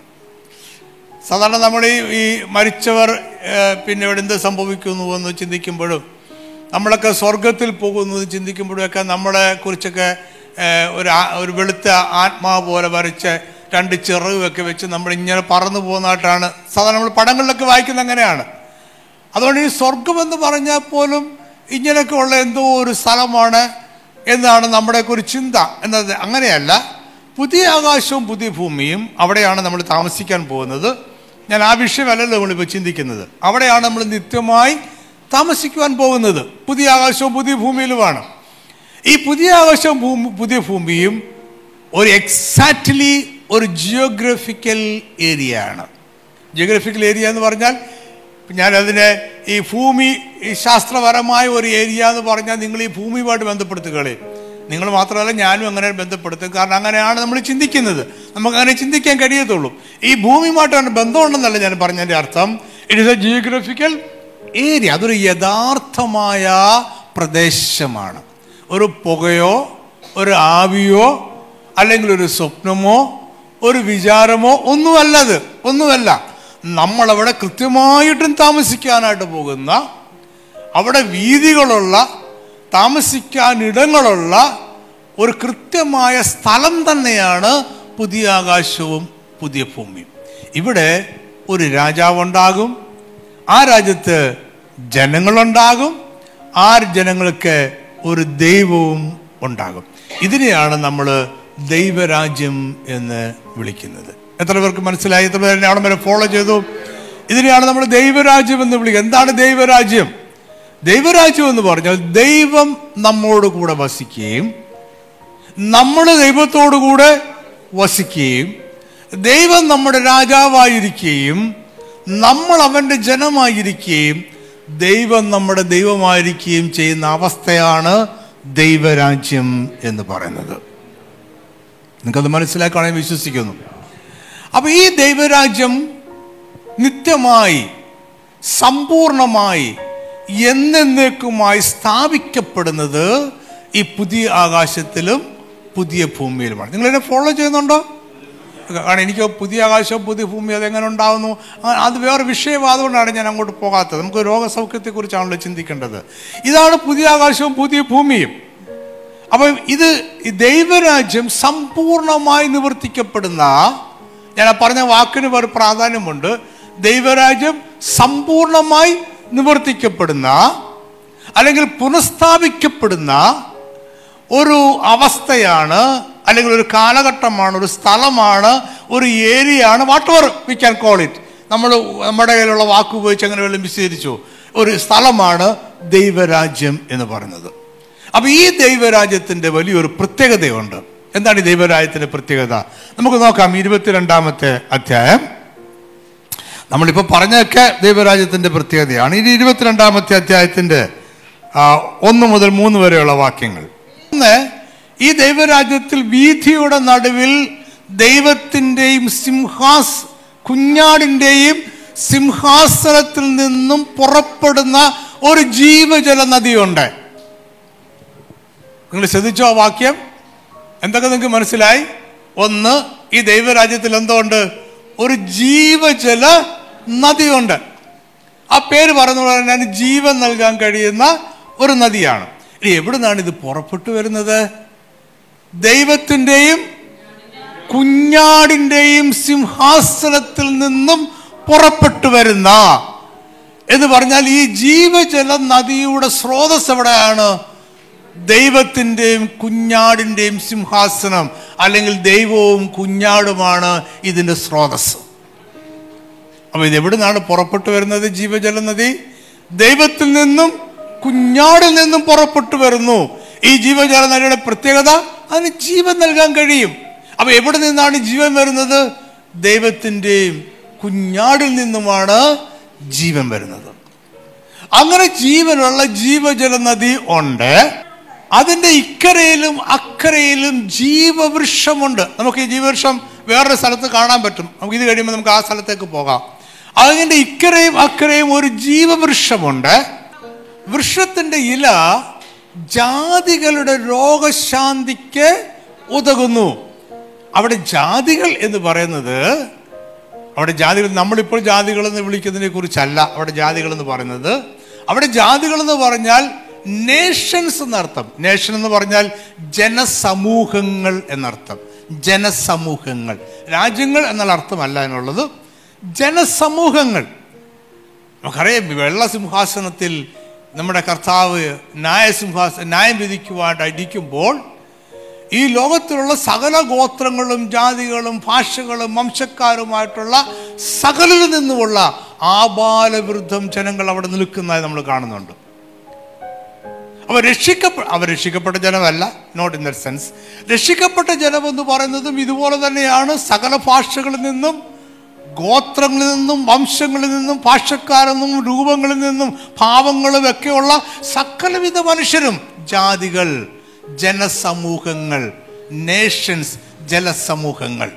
സാധാരണ നമ്മൾ ഈ ഈ മരിച്ചവർ ഏഹ്, പിന്നെ ഇവിടെ എന്ത് സംഭവിക്കുന്നു എന്ന് ചിന്തിക്കുമ്പോഴും നമ്മളൊക്കെ സ്വർഗത്തിൽ പോകുന്നു എന്ന് ചിന്തിക്കുമ്പോഴൊക്കെ നമ്മളെ കുറിച്ചൊക്കെ ഏഹ്, ഒരു ആ- ഒരു വെളുത്ത ആത്മാവ് പോലെ വരച്ച് രണ്ട് ചിറകുമൊക്കെ വെച്ച് നമ്മൾ ഇങ്ങനെ പറന്നു പോകുന്നതായിട്ടാണ് സാധാരണ നമ്മൾ പടങ്ങളിലൊക്കെ വായിക്കുന്നത് അങ്ങനെയാണ് അതുകൊണ്ട് ഈ സ്വർഗമെന്ന് പറഞ്ഞാൽ പോലും ഇങ്ങനെയൊക്കെ ഉള്ള എന്തോ ഒരു സ്ഥലമാണ് എന്നാണ് നമ്മുടെ ഒരു ചിന്ത എന്നത് അങ്ങനെയല്ല പുതിയ ആകാശവും പുതിയ ഭൂമിയും അവിടെയാണ് നമ്മൾ താമസിക്കാൻ പോകുന്നത് ഞാൻ ആ വിഷയമല്ലല്ലോ നമ്മളിപ്പോൾ ചിന്തിക്കുന്നത് അവിടെയാണ് നമ്മൾ നിത്യമായി താമസിക്കുവാൻ പോകുന്നത് പുതിയ ആകാശവും പുതിയ ഭൂമിയിലുമാണ് ഈ പുതിയ ആകാശവും ഭൂമി പുതിയ ഭൂമിയും ഒരു എക്സാക്ട്ലി ഒരു ജിയോഗ്രഫിക്കൽ ഏരിയ ആണ് ജിയോഗ്രഫിക്കൽ ഏരിയ എന്ന് പറഞ്ഞാൽ ഞാൻ അതിനെ ഈ ഭൂമി ഈ ശാസ്ത്രപരമായ ഒരു ഏരിയ എന്ന് പറഞ്ഞാൽ നിങ്ങൾ ഈ ഭൂമിയുമായിട്ട് ബന്ധപ്പെടുത്തുകളെ നിങ്ങൾ മാത്രമല്ല ഞാനും അങ്ങനെ ബന്ധപ്പെടുത്തും കാരണം അങ്ങനെയാണ് നമ്മൾ ചിന്തിക്കുന്നത് നമുക്ക് അങ്ങനെ ചിന്തിക്കാൻ കഴിയത്തുള്ളൂ ഈ ഭൂമിയുമായിട്ടാണ് ബന്ധമുണ്ടെന്നല്ല ഞാൻ പറഞ്ഞതിൻ്റെ അർത്ഥം it is a geographical area അതൊരു യഥാർത്ഥമായ പ്രദേശമാണ് ഒരു പുകയോ ഒരു ആവിയോ അല്ലെങ്കിൽ ഒരു സ്വപ്നമോ ഒരു വിചാരമോ ഒന്നുമല്ലത് ഒന്നുമല്ല നമ്മളവിടെ കൃത്യമായിട്ടും താമസിക്കാനായിട്ട് പോകുന്ന അവിടെ വീതികളുള്ള താമസിക്കാൻ ഇടങ്ങളുള്ള ഒരു കൃത്യമായ സ്ഥലം തന്നെയാണ് പുതിയ ആകാശവും പുതിയ ഭൂമിയും ഇവിടെ ഒരു രാജാവുണ്ടാകും ആ രാജ്യത്ത് ജനങ്ങളുണ്ടാകും ആ ജനങ്ങൾക്ക് ഒരു ദൈവവും ഉണ്ടാകും ഇതിനെയാണ് നമ്മൾ ദൈവരാജ്യം എന്ന് വിളിക്കുന്നത് എത്ര പേർക്ക് മനസ്സിലായി എത്ര പേര് എന്നെ അവിടെ വരെ ഫോളോ ചെയ്തു ഇതിനെയാണ് നമ്മൾ ദൈവരാജ്യം എന്ന് വിളിക്കുക എന്താണ് ദൈവരാജ്യം ദൈവരാജ്യം എന്ന് പറഞ്ഞാൽ ദൈവം നമ്മോട് കൂടെ വസിക്കുകയും നമ്മൾ ദൈവത്തോടു കൂടെ വസിക്കുകയും ദൈവം നമ്മുടെ രാജാവായിരിക്കുകയും നമ്മൾ അവൻ്റെ ജനമായിരിക്കുകയും ദൈവം നമ്മുടെ ദൈവമായിരിക്കുകയും ചെയ്യുന്ന അവസ്ഥയാണ് ദൈവരാജ്യം എന്ന് പറയുന്നത് നിങ്ങൾക്കത് മനസ്സിലാക്കുകയാണെങ്കിൽ വിശ്വസിക്കുന്നു അപ്പൊ ഈ ദൈവരാജ്യം നിത്യമായി സമ്പൂർണമായി എന്നേക്കുമായി സ്ഥാപിക്കപ്പെടുന്നത് ഈ പുതിയ ആകാശത്തിലും പുതിയ ഭൂമിയിലുമാണ് നിങ്ങൾ എന്നെ ഫോളോ ചെയ്യുന്നുണ്ടോ കാരണം എനിക്ക് പുതിയ ആകാശവും പുതിയ ഭൂമി അതെങ്ങനെ ഉണ്ടാകുന്നു ആ, അത് വേറെ വിഷയം അതുകൊണ്ടാണ് ഞാൻ അങ്ങോട്ട് പോകാത്തത് നമുക്ക് രോഗസൗഖ്യത്തെക്കുറിച്ചാണല്ലോ ചിന്തിക്കേണ്ടത് ഇതാണ് പുതിയ ആകാശവും പുതിയ ഭൂമിയും അപ്പം ഇത് ഈ ദൈവരാജ്യം സമ്പൂർണമായി നിവർത്തിക്കപ്പെടുന്ന ഞാൻ ആ പറഞ്ഞ വാക്കിന് ഒരു പ്രാധാന്യമുണ്ട് ദൈവരാജ്യം സമ്പൂർണമായി നിവർത്തിക്കപ്പെടുന്ന അല്ലെങ്കിൽ പുനഃസ്ഥാപിക്കപ്പെടുന്ന ഒരു അവസ്ഥയാണ് അല്ലെങ്കിൽ ഒരു കാലഘട്ടമാണ് ഒരു സ്ഥലമാണ് ഒരു ഏരിയയാണ് whatever we can call it നമ്മൾ നമ്മുടെ കയ്യിലുള്ള വാക്ക് ഉപയോഗിച്ച് അങ്ങനെ വല്ലതും വിശദീകരിച്ചു ഒരു സ്ഥലമാണ് ദൈവരാജ്യം എന്ന് പറയുന്നത് അപ്പൊ ഈ ദൈവരാജ്യത്തിന്റെ വലിയൊരു പ്രത്യേകതയുണ്ട് എന്താണ് ഈ ദൈവരാജ്യത്തിന്റെ പ്രത്യേകത നമുക്ക് നോക്കാം ഇരുപത്തിരണ്ടാമത്തെ അധ്യായം നമ്മളിപ്പോൾ പറഞ്ഞൊക്കെ ദൈവരാജ്യത്തിന്റെ പ്രത്യേകതയാണ് ഇനി ഇരുപത്തിരണ്ടാമത്തെ അധ്യായത്തിന്റെ ആ, ഒന്ന് മുതൽ മൂന്ന് വരെയുള്ള വാക്യങ്ങൾ ഒന്ന് ഈ ദൈവരാജ്യത്തിൽ വീഥിയുടെ നടുവിൽ ദൈവത്തിൻ്റെയും സിംഹാസ് കുഞ്ഞാടിൻ്റെയും സിംഹാസനത്തിൽ നിന്നും പുറപ്പെടുന്ന ഒരു ജീവജല നദിയുണ്ട് നിങ്ങൾ ശ്രദ്ധിച്ചോ ആ വാക്യം എന്തൊക്കെ നിങ്ങൾക്ക് മനസ്സിലായി ഒന്ന് ഈ ദൈവരാജ്യത്തിൽ എന്തോ ഉണ്ട് ഒരു ജീവജല നദിയുണ്ട് ആ പേര് പറഞ്ഞ പോലെ തന്നെ അതിന് ജീവൻ നൽകാൻ കഴിയുന്ന ഒരു നദിയാണ് ഇനി എവിടെ നിന്നാണ് ഇത് പുറപ്പെട്ടു വരുന്നത് ദൈവത്തിൻ്റെയും കുഞ്ഞാടിൻ്റെയും സിംഹാസനത്തിൽ നിന്നും പുറപ്പെട്ടു വരുന്ന എന്ന് പറഞ്ഞാൽ ഈ ജീവജല നദിയുടെ സ്രോതസ് എവിടെയാണ് ദൈവത്തിൻ്റെയും കുഞ്ഞാടിൻ്റെയും സിംഹാസനം അല്ലെങ്കിൽ ദൈവവും കുഞ്ഞാടുമാണ് ഇതിൻ്റെ സ്രോതസ് അപ്പൊ ഇത് എവിടെ നിന്നാണ് പുറപ്പെട്ടു വരുന്നത് ജീവജല നദി ദൈവത്തിൽ നിന്നും കുഞ്ഞാടിൽ നിന്നും പുറപ്പെട്ടു വരുന്നു ഈ ജീവജല നദിയുടെ പ്രത്യേകത അതിന് ജീവൻ നൽകാൻ കഴിയും അപ്പൊ എവിടെ നിന്നാണ് ജീവൻ വരുന്നത് ദൈവത്തിൻ്റെയും കുഞ്ഞാടിൽ നിന്നുമാണ് ജീവൻ വരുന്നത് അങ്ങനെ ജീവനുള്ള ജീവജല നദി ഉണ്ട് അതിന്റെ ഇക്കരയിലും അക്കരയിലും ജീവവൃക്ഷമുണ്ട് നമുക്ക് ഈ ജീവവൃക്ഷം വേറൊരു സ്ഥലത്ത് കാണാൻ പറ്റും നമുക്ക് ഇത് കഴിയുമ്പോൾ നമുക്ക് ആ സ്ഥലത്തേക്ക് പോകാം അതിന്റെ ഇക്കരയും അക്കരയും ഒരു ജീവവൃക്ഷമുണ്ട് വൃക്ഷത്തിന്റെ ഇല ജാതികളുടെ രോഗശാന്തിക്ക് ഉതകുന്നു അവിടെ ജാതികൾ എന്ന് പറയുന്നത് അവിടെ ജാതികൾ നമ്മളിപ്പോൾ ജാതികൾ എന്ന് വിളിക്കുന്നതിനെ കുറിച്ചല്ല അവിടെ ജാതികൾ എന്ന് പറയുന്നത് അവിടെ ജാതികൾ എന്ന് പറഞ്ഞാൽ നേഷൻസ് എന്നർത്ഥം നേഷൻ എന്ന് പറഞ്ഞാൽ ജനസമൂഹങ്ങൾ എന്നർത്ഥം ജനസമൂഹങ്ങൾ രാജ്യങ്ങൾ എന്നുള്ള അർത്ഥമല്ല എന്നുള്ളത് ജനസമൂഹങ്ങൾ നമുക്കറിയാം വെള്ള സിംഹാസനത്തിൽ നമ്മുടെ കർത്താവ് ന്യായസിംഹാസ ന്യായം വിധിക്കുവാനായിട്ട് ഇരിക്കുമ്പോൾ ഈ ലോകത്തിലുള്ള സകല ഗോത്രങ്ങളും ജാതികളും ഭാഷകളും വംശക്കാരുമായിട്ടുള്ള സകലിൽ നിന്നുമുള്ള ആബാലവൃദ്ധം ജനങ്ങൾ അവിടെ നിൽക്കുന്നതായി നമ്മൾ കാണുന്നുണ്ട് അവർ രക്ഷിക്കപ്പെ അവർ രക്ഷിക്കപ്പെട്ട ജനമല്ല നോട്ട് ഇൻ ദറ്റ് സെൻസ് രക്ഷിക്കപ്പെട്ട ജനം എന്ന് പറയുന്നതും ഇതുപോലെ തന്നെയാണ് സകല ഭാഷകളിൽ നിന്നും ഗോത്രങ്ങളിൽ നിന്നും വംശങ്ങളിൽ നിന്നും ഭാഷക്കാരിൽ നിന്നും രൂപങ്ങളിൽ നിന്നും ഭാവങ്ങളും ഒക്കെയുള്ള സകലവിധ മനുഷ്യരും ജാതികൾ ജനസമൂഹങ്ങൾ നേഷൻസ് ജലസമൂഹങ്ങൾ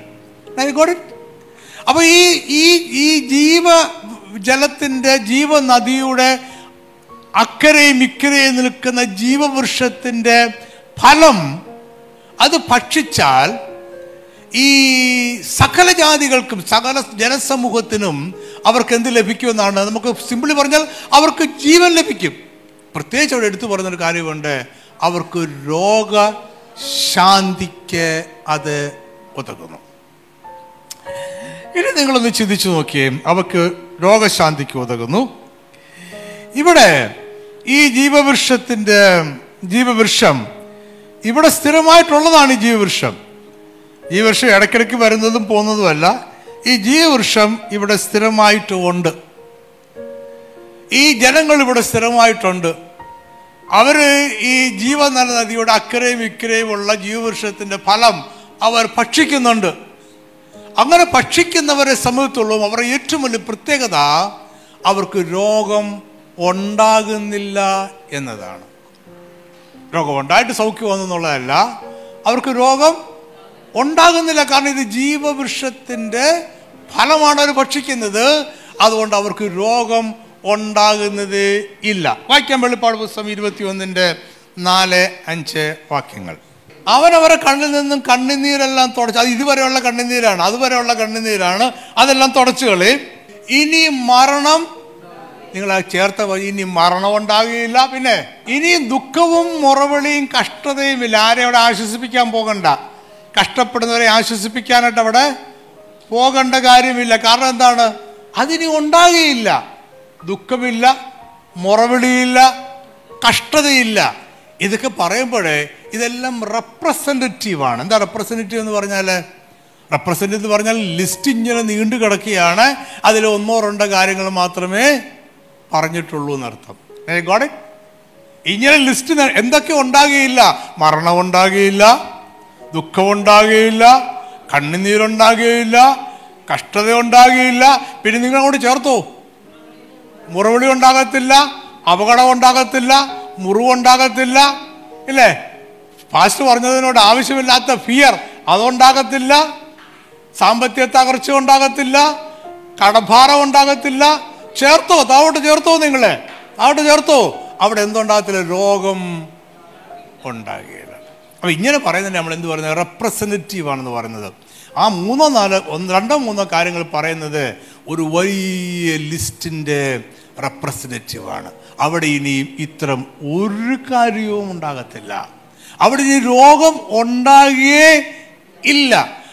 അപ്പൊ ഈ ഈ ഈ ജീവ ജലത്തിന്റെ ജീവനദിയുടെ അക്കരയും ഇക്കരയും നിൽക്കുന്ന ജീവവൃക്ഷത്തിന്റെ ഫലം അത് ഭക്ഷിച്ചാൽ ഈ സകല ജാതികൾക്കും സകല ജനസമൂഹത്തിനും അവർക്ക് എന്ത് ലഭിക്കുമെന്നാണ് നമുക്ക് സിമ്പിളി പറഞ്ഞാൽ അവർക്ക് ജീവൻ ലഭിക്കും പ്രത്യേകിച്ച് അവിടെ എടുത്തു പറയുന്നൊരു കാര്യമുണ്ട് അവർക്ക് രോഗശാന്തിക്ക് അത് ഉതകുന്നു ഇനി നിങ്ങളൊന്ന് ചിന്തിച്ചു നോക്കിയേ അവർക്ക് രോഗശാന്തിക്ക് ഉതകുന്നു ഇവിടെ ഈ ജീവവൃക്ഷത്തിന്റെ ജീവവൃക്ഷം ഇവിടെ സ്ഥിരമായിട്ടുള്ളതാണ് ഈ ജീവവൃക്ഷം ഈ വർഷം ഇടയ്ക്കിടയ്ക്ക് വരുന്നതും പോകുന്നതുമല്ല ഈ ജീവവൃക്ഷം ഇവിടെ സ്ഥിരമായിട്ട് ഉണ്ട് ഈ ജനങ്ങൾ ഇവിടെ സ്ഥിരമായിട്ടുണ്ട് അവര് ഈ ജീവനല നദിയുടെ അക്കരയും ഇക്കരയും ഉള്ള ജീവവൃക്ഷത്തിന്റെ ഫലം അവർ ഭക്ഷിക്കുന്നുണ്ട് അങ്ങനെ ഭക്ഷിക്കുന്നവരെ സംബന്ധിച്ചുള്ളൂ അവരുടെ ഏറ്റവും വലിയ പ്രത്യേകത അവർക്ക് രോഗം ഉണ്ടാകുന്നില്ല എന്നതാണ് രോഗം ഉണ്ടായിട്ട് സൗഖ്യം വന്നെന്നുള്ളതല്ല അവർക്ക് രോഗം ഉണ്ടാകുന്നില്ല കാരണം ഇത് ജീവവൃക്ഷത്തിൻ്റെ ഫലമാണ് അവർ ഭക്ഷിക്കുന്നത് അതുകൊണ്ട് അവർക്ക് രോഗം ഉണ്ടാകുന്നത് ഇല്ല വായിക്കാൻ വെളിപ്പാട് പുസ്തകം ഇരുപത്തി ഒന്നിൻ്റെ നാല് അഞ്ച് വാക്യങ്ങൾ അവനവരെ കണ്ണിൽ നിന്നും കണ്ണുനീരെല്ലാം തുടച്ച് അത് ഇതുവരെയുള്ള കണ്ണുനീരാണ് അതുവരെയുള്ള കണ്ണുനീരാണ് അതെല്ലാം തുടച്ചു കളയും ഇനി മരണം നിങ്ങൾ ആ ചേർത്ത വഴി ഇനി മരണം ഉണ്ടാകുകയില്ല പിന്നെ ഇനി ദുഃഖവും മുറവിളിയും കഷ്ടതയും ഇല്ല ആരെയും അവിടെ ആശ്വസിപ്പിക്കാൻ പോകണ്ട കഷ്ടപ്പെടുന്നവരെ ആശ്വസിപ്പിക്കാനായിട്ട് അവിടെ പോകേണ്ട കാര്യമില്ല കാരണം എന്താണ് അതിനി ഉണ്ടാകുകയില്ല ദുഃഖമില്ല മുറവിളിയില്ല കഷ്ടതയില്ല ഇതൊക്കെ പറയുമ്പോഴേ ഇതെല്ലാം റെപ്രസെൻറ്റേറ്റീവാണ് എന്താ റെപ്രസെൻറ്റേറ്റീവ് എന്ന് പറഞ്ഞാൽ റെപ്രസെൻറ്റേറ്റീവ് എന്ന് പറഞ്ഞാൽ ലിസ്റ്റ് ഇങ്ങനെ നീണ്ടു കിടക്കുകയാണ് അതിൽ ഒന്നോ രണ്ടോ കാര്യങ്ങൾ മാത്രമേ പറഞ്ഞിട്ടുള്ളൂ എന്നർത്ഥം ഗോഡ് ഇങ്ങനെ ലിസ്റ്റ് ന- എന്തൊക്കെ ഉണ്ടാകുകയില്ല മരണം ഉണ്ടാകുകയില്ല ദുഃഖം ഉണ്ടാകുകയില്ല കണ്ണുനീരുണ്ടാകുകയില്ല കഷ്ടത ഉണ്ടാകുകയില്ല പിന്നെ നിങ്ങൾ അങ്ങോട്ട് ചേർത്തോ മുറവിളി ഉണ്ടാകത്തില്ല അപകടം ഉണ്ടാകത്തില്ല മുറിവുണ്ടാകത്തില്ല ഇല്ലേ ഫാസ്റ്റ് പറഞ്ഞതിനോട് ആവശ്യമില്ലാത്ത ഫിയർ അതുണ്ടാകത്തില്ല സാമ്പത്തിക തകർച്ച ഉണ്ടാകത്തില്ല കടഭാരം ഉണ്ടാകത്തില്ല ചേർത്തോ താവോട്ട് ചേർത്തോ നിങ്ങളെ താവോട്ട് ചേർത്തോ അവിടെ എന്തുണ്ടാകത്തില്ല രോഗം ഉണ്ടാകുകയില്ല അപ്പൊ ഇങ്ങനെ പറയുന്നത് നമ്മൾ എന്ത് പറയുന്നത് റെപ്രസെൻറ്റേറ്റീവ് ആണെന്ന് പറയുന്നത് ആ മൂന്നോ നാലോ ഒന്ന് രണ്ടോ മൂന്നോ കാര്യങ്ങൾ പറയുന്നത് ഒരു വലിയ ലിസ്റ്റിൻ്റെ റെപ്രസെൻറ്റേറ്റീവ് ആണ് അവിടെ ഇനിയും ഇത്തരം ഒരു കാര്യവും ഉണ്ടാകത്തില്ല അവിടെ ഇനി രോഗം ഉണ്ടാകുകയേ ഇല്ല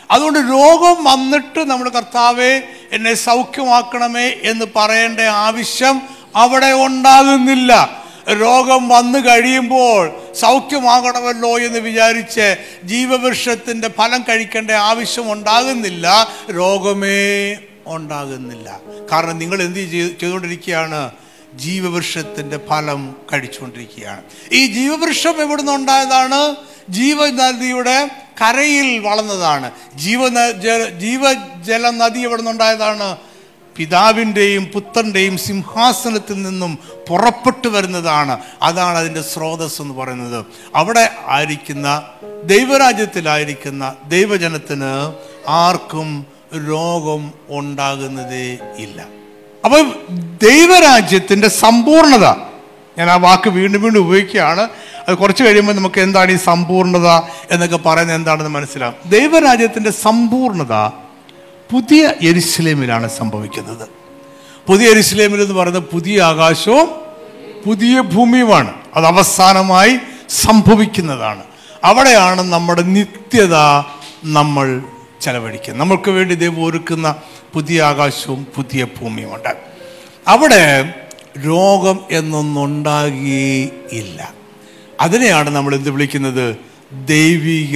അതുകൊണ്ട് രോഗം വന്നിട്ട് നമ്മൾ കർത്താവെ എന്നെ സൗഖ്യമാക്കണമേ എന്ന് പറയേണ്ട ആവശ്യം അവിടെ ഉണ്ടാകുന്നില്ല രോഗം വന്നു കഴിയുമ്പോൾ സൗഖ്യമാകണമല്ലോ എന്ന് വിചാരിച്ച് ജീവവൃക്ഷത്തിൻ്റെ ഫലം കഴിക്കേണ്ട ആവശ്യം ഉണ്ടാകുന്നില്ല രോഗമേ ഉണ്ടാകുന്നില്ല കാരണം നിങ്ങൾ എന്ത് ചെയ്ത് ചെയ്തുകൊണ്ടിരിക്കുകയാണ് ജീവവൃക്ഷത്തിൻ്റെ ഫലം കഴിച്ചുകൊണ്ടിരിക്കുകയാണ് ഈ ജീവവൃക്ഷം എവിടുന്ന് ഉണ്ടായതാണ് ജീവനദിയുടെ കരയിൽ വളർന്നതാണ് ജീവ ജീവജല നദി എവിടുന്ന് ഉണ്ടായതാണ് പിതാവിൻ്റെയും പുത്രൻ്റെയും സിംഹാസനത്തിൽ നിന്നും പുറപ്പെട്ടു വരുന്നതാണ് അതാണ് അതിൻ്റെ സ്രോതസ് എന്ന് പറയുന്നത് അവിടെ ആയിരിക്കുന്ന ദൈവരാജ്യത്തിലായിരിക്കുന്ന ദൈവജനത്തിന് ആർക്കും രോഗം ഉണ്ടാകുന്നതേ ഇല്ല അപ്പം ദൈവരാജ്യത്തിൻ്റെ സമ്പൂർണത ഞാൻ ആ വാക്ക് വീണ്ടും വീണ്ടും ഉപയോഗിക്കുകയാണ് അത് കുറച്ച് കഴിയുമ്പോൾ നമുക്ക് എന്താണ് ഈ സമ്പൂർണത എന്നൊക്കെ പറയുന്നത് എന്താണെന്ന് മനസ്സിലാവും ദൈവരാജ്യത്തിൻ്റെ സമ്പൂർണത പുതിയ എരിശിലേമിലാണ് സംഭവിക്കുന്നത് പുതിയ എരിശിലേമിൽ എന്ന് പറയുന്നത് പുതിയ ആകാശവും പുതിയ ഭൂമിയുമാണ് അത് അവസാനമായി സംഭവിക്കുന്നതാണ് അവിടെയാണ് നമ്മുടെ നിത്യത നമ്മൾ ചെലവഴിക്കുന്നത് നമ്മൾക്ക് വേണ്ടി ദൈവം ഒരുക്കുന്ന പുതിയ ആകാശവും പുതിയ ഭൂമിയുമുണ്ട് അവിടെ രോഗം എന്നൊന്നുണ്ടാകുകയില്ല അതിനെയാണ് നമ്മൾ എന്ത് വിളിക്കുന്നത് ദൈവിക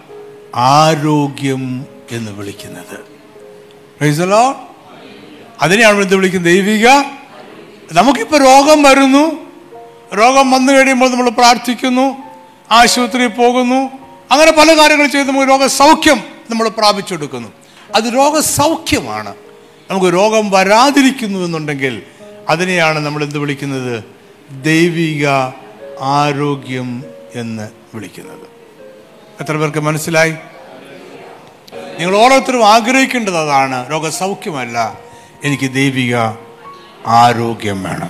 ആരോഗ്യം എന്ന് വിളിക്കുന്നത് Praise the Lord. അതിനെയാണ് എന്ത് വിളിക്കുന്നത് ദൈവിക നമുക്കിപ്പോൾ രോഗം വരുന്നു രോഗം വന്നു കഴിയുമ്പോൾ നമ്മൾ പ്രാർത്ഥിക്കുന്നു ആശുപത്രിയിൽ പോകുന്നു അങ്ങനെ പല കാര്യങ്ങൾ ചെയ്ത് നമുക്ക് രോഗസൗഖ്യം നമ്മൾ പ്രാപിച്ചെടുക്കുന്നു അത് രോഗസൗഖ്യമാണ് നമുക്ക് രോഗം വരാതിരിക്കുന്നു എന്നുണ്ടെങ്കിൽ അതിനെയാണ് നമ്മൾ എന്ത് വിളിക്കുന്നത് ദൈവിക ആരോഗ്യം എന്ന് വിളിക്കുന്നത് എത്ര പേർക്ക് മനസ്സിലായി നിങ്ങൾ ഓരോരുത്തരും ആഗ്രഹിക്കേണ്ടത് അതാണ് രോഗസൗഖ്യമല്ല എനിക്ക് ദൈവിക ആരോഗ്യം വേണം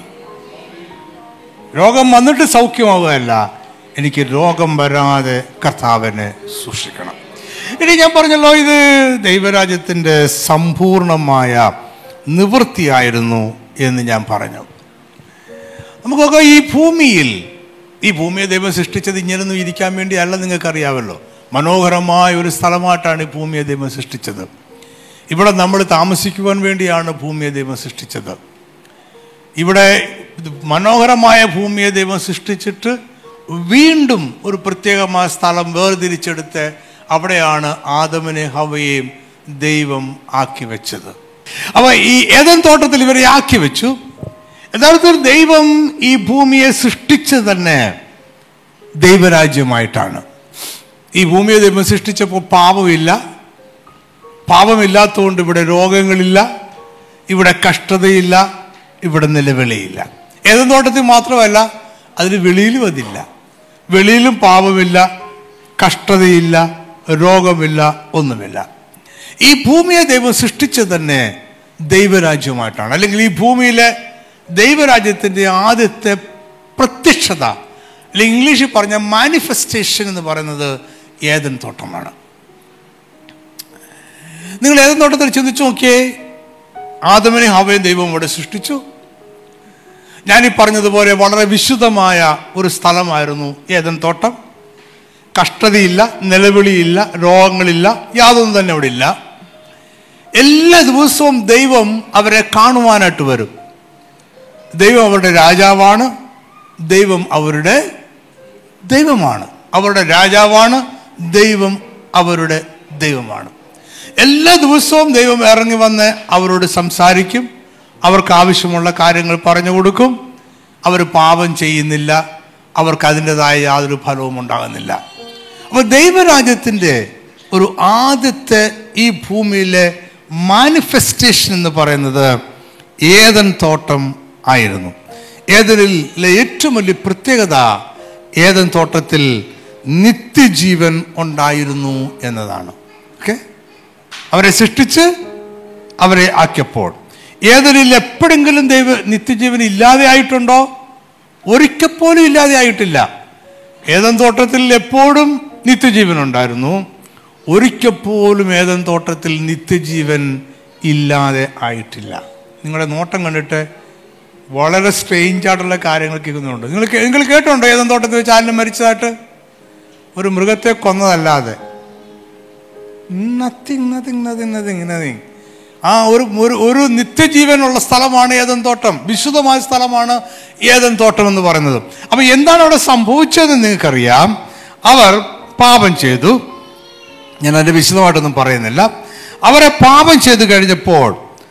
രോഗം വന്നിട്ട് സൗഖ്യമാവുകയല്ല എനിക്ക് രോഗം വരാതെ കർത്താവിനെ സൂക്ഷിക്കണം ഇനി ഞാൻ പറഞ്ഞല്ലോ ഇത് ദൈവരാജ്യത്തിൻ്റെ സമ്പൂർണമായ നിവൃത്തിയായിരുന്നു എന്ന് ഞാൻ പറഞ്ഞു നമുക്കൊക്കെ ഈ ഭൂമിയിൽ ഈ ഭൂമിയെ ദൈവം സൃഷ്ടിച്ചത് ഇങ്ങനൊന്നും ഇരിക്കാൻ വേണ്ടി അല്ല നിങ്ങൾക്കറിയാമല്ലോ മനോഹരമായ ഒരു സ്ഥലമായിട്ടാണ് ഈ ഭൂമിയെ ദൈവം സൃഷ്ടിച്ചത് ഇവിടെ നമ്മൾ താമസിക്കുവാൻ വേണ്ടിയാണ് ഭൂമിയെ ദൈവം സൃഷ്ടിച്ചത് ഇവിടെ ഇത് മനോഹരമായ ഭൂമിയെ ദൈവം സൃഷ്ടിച്ചിട്ട് വീണ്ടും ഒരു പ്രത്യേകമായ സ്ഥലം വേർതിരിച്ചെടുത്ത് അവിടെയാണ് ആദമിനെ ഹവയെയും ദൈവം ആക്കി വെച്ചത് അപ്പോൾ ഈ ഏതൻ തോട്ടത്തിൽ ഇവരെ ആക്കി വെച്ചു യഥാർത്ഥത്തിൽ ദൈവം ഈ ഭൂമിയെ സൃഷ്ടിച്ചത് തന്നെ ദൈവരാജ്യമായിട്ടാണ് ഈ ഭൂമിയെ ദൈവം സൃഷ്ടിച്ചപ്പോൾ പാപമില്ല പാപമില്ലാത്തതുകൊണ്ട് ഇവിടെ രോഗങ്ങളില്ല ഇവിടെ കഷ്ടതയില്ല ഇവിടെ നിലവിളിയില്ല ഏതും തോട്ടത്തിൽ മാത്രമല്ല അതിന് വെളിയിലും അതില്ല വെളിയിലും പാപമില്ല കഷ്ടതയില്ല രോഗമില്ല ഒന്നുമില്ല ഈ ഭൂമിയെ ദൈവം സൃഷ്ടിച്ചത് തന്നെ ദൈവരാജ്യമായിട്ടാണ് അല്ലെങ്കിൽ ഈ ഭൂമിയിലെ ദൈവരാജ്യത്തിൻ്റെ ആദ്യത്തെ പ്രത്യക്ഷത അല്ലെങ്കിൽ ഇംഗ്ലീഷിൽ പറഞ്ഞ മാനിഫെസ്റ്റേഷൻ എന്ന് പറയുന്നത് ഏതൻ തോട്ടമാണ് നിങ്ങൾ ഏതൻ തോട്ടത്തിൽ ചിന്തിച്ചു നോക്കിയേ ആദമനെ ഹവയും ദൈവം ഇവിടെ സൃഷ്ടിച്ചു ഞാനീ പറഞ്ഞതുപോലെ വളരെ വിശുദ്ധമായ ഒരു സ്ഥലമായിരുന്നു ഏതൻ തോട്ടം കഷ്ടതയില്ല നിലവിളിയില്ല രോഗങ്ങളില്ല യാതൊന്നും തന്നെ അവിടെ ഇല്ല എല്ലാ ദിവസവും ദൈവം അവരെ കാണുവാനായിട്ട് വരും ദൈവം അവരുടെ രാജാവാണ് ദൈവം അവരുടെ ദൈവമാണ് അവരുടെ രാജാവാണ് ദൈവം അവരുടെ ദൈവമാണ് എല്ലാ ദിവസവും ദൈവം ഇറങ്ങി വന്ന് അവരോട് സംസാരിക്കും അവർക്ക് ആവശ്യമുള്ള കാര്യങ്ങൾ പറഞ്ഞു കൊടുക്കും അവർ പാപം ചെയ്യുന്നില്ല അവർക്ക് അതിൻ്റെതായ യാതൊരു ഫലവും ഉണ്ടാകുന്നില്ല അപ്പോൾ ദൈവരാജ്യത്തിൻ്റെ ഒരു ആദ്യത്തെ ഈ ഭൂമിയിലെ മാനിഫെസ്റ്റേഷൻ എന്ന് പറയുന്നത് ഏതൻ തോട്ടം ആയിരുന്നു ഏതനിലെ ഏറ്റവും വലിയ പ്രത്യേകത ഏതൻ തോട്ടത്തിൽ നിത്യജീവൻ ഉണ്ടായിരുന്നു എന്നതാണ് ഓക്കെ അവരെ സൃഷ്ടിച്ച് അവരെ ആക്കിയപ്പോൾ ഏതൊരിൽ എപ്പോഴെങ്കിലും ദൈവ നിത്യജീവൻ ഇല്ലാതെ ആയിട്ടുണ്ടോ ഒരിക്കൽ പോലും ഇല്ലാതെ ആയിട്ടില്ല ഏതൻ തോട്ടത്തിൽ എപ്പോഴും നിത്യജീവൻ ഉണ്ടായിരുന്നു ഒരിക്കൽ പോലും ഏതൻ തോട്ടത്തിൽ നിത്യജീവൻ ഇല്ലാതെ ആയിട്ടില്ല നിങ്ങളുടെ നോട്ടം കണ്ടിട്ട് വളരെ സ്ട്രെയിഞ്ച് ആയിട്ടുള്ള കാര്യങ്ങൾ കേൾക്കുന്നുണ്ട് നിങ്ങൾ കേ- നിങ്ങൾ കേട്ടുണ്ടോ ഏതൻ തോട്ടത്തിൽ വെച്ച് ആരും മരിച്ചതായിട്ട് ഒരു മൃഗത്തെ കൊന്നതല്ലാതെ nothing nothing nothing nothing nothing ആ ഒരു ഒരു ഒരു നിത്യജീവനുള്ള സ്ഥലമാണ് ഏതൻ തോട്ടം വിശുദ്ധമായ സ്ഥലമാണ് ഏതൻ തോട്ടം എന്ന് പറയുന്നത് അപ്പൊ എന്താണ് അവിടെ സംഭവിച്ചതെന്ന് നിങ്ങൾക്കറിയാം അവർ പാപം ചെയ്തു ഞാൻ അതിൻ്റെ വിശദമായിട്ടൊന്നും പറയുന്നില്ല അവരെ പാപം ചെയ്തു കഴിഞ്ഞപ്പോൾ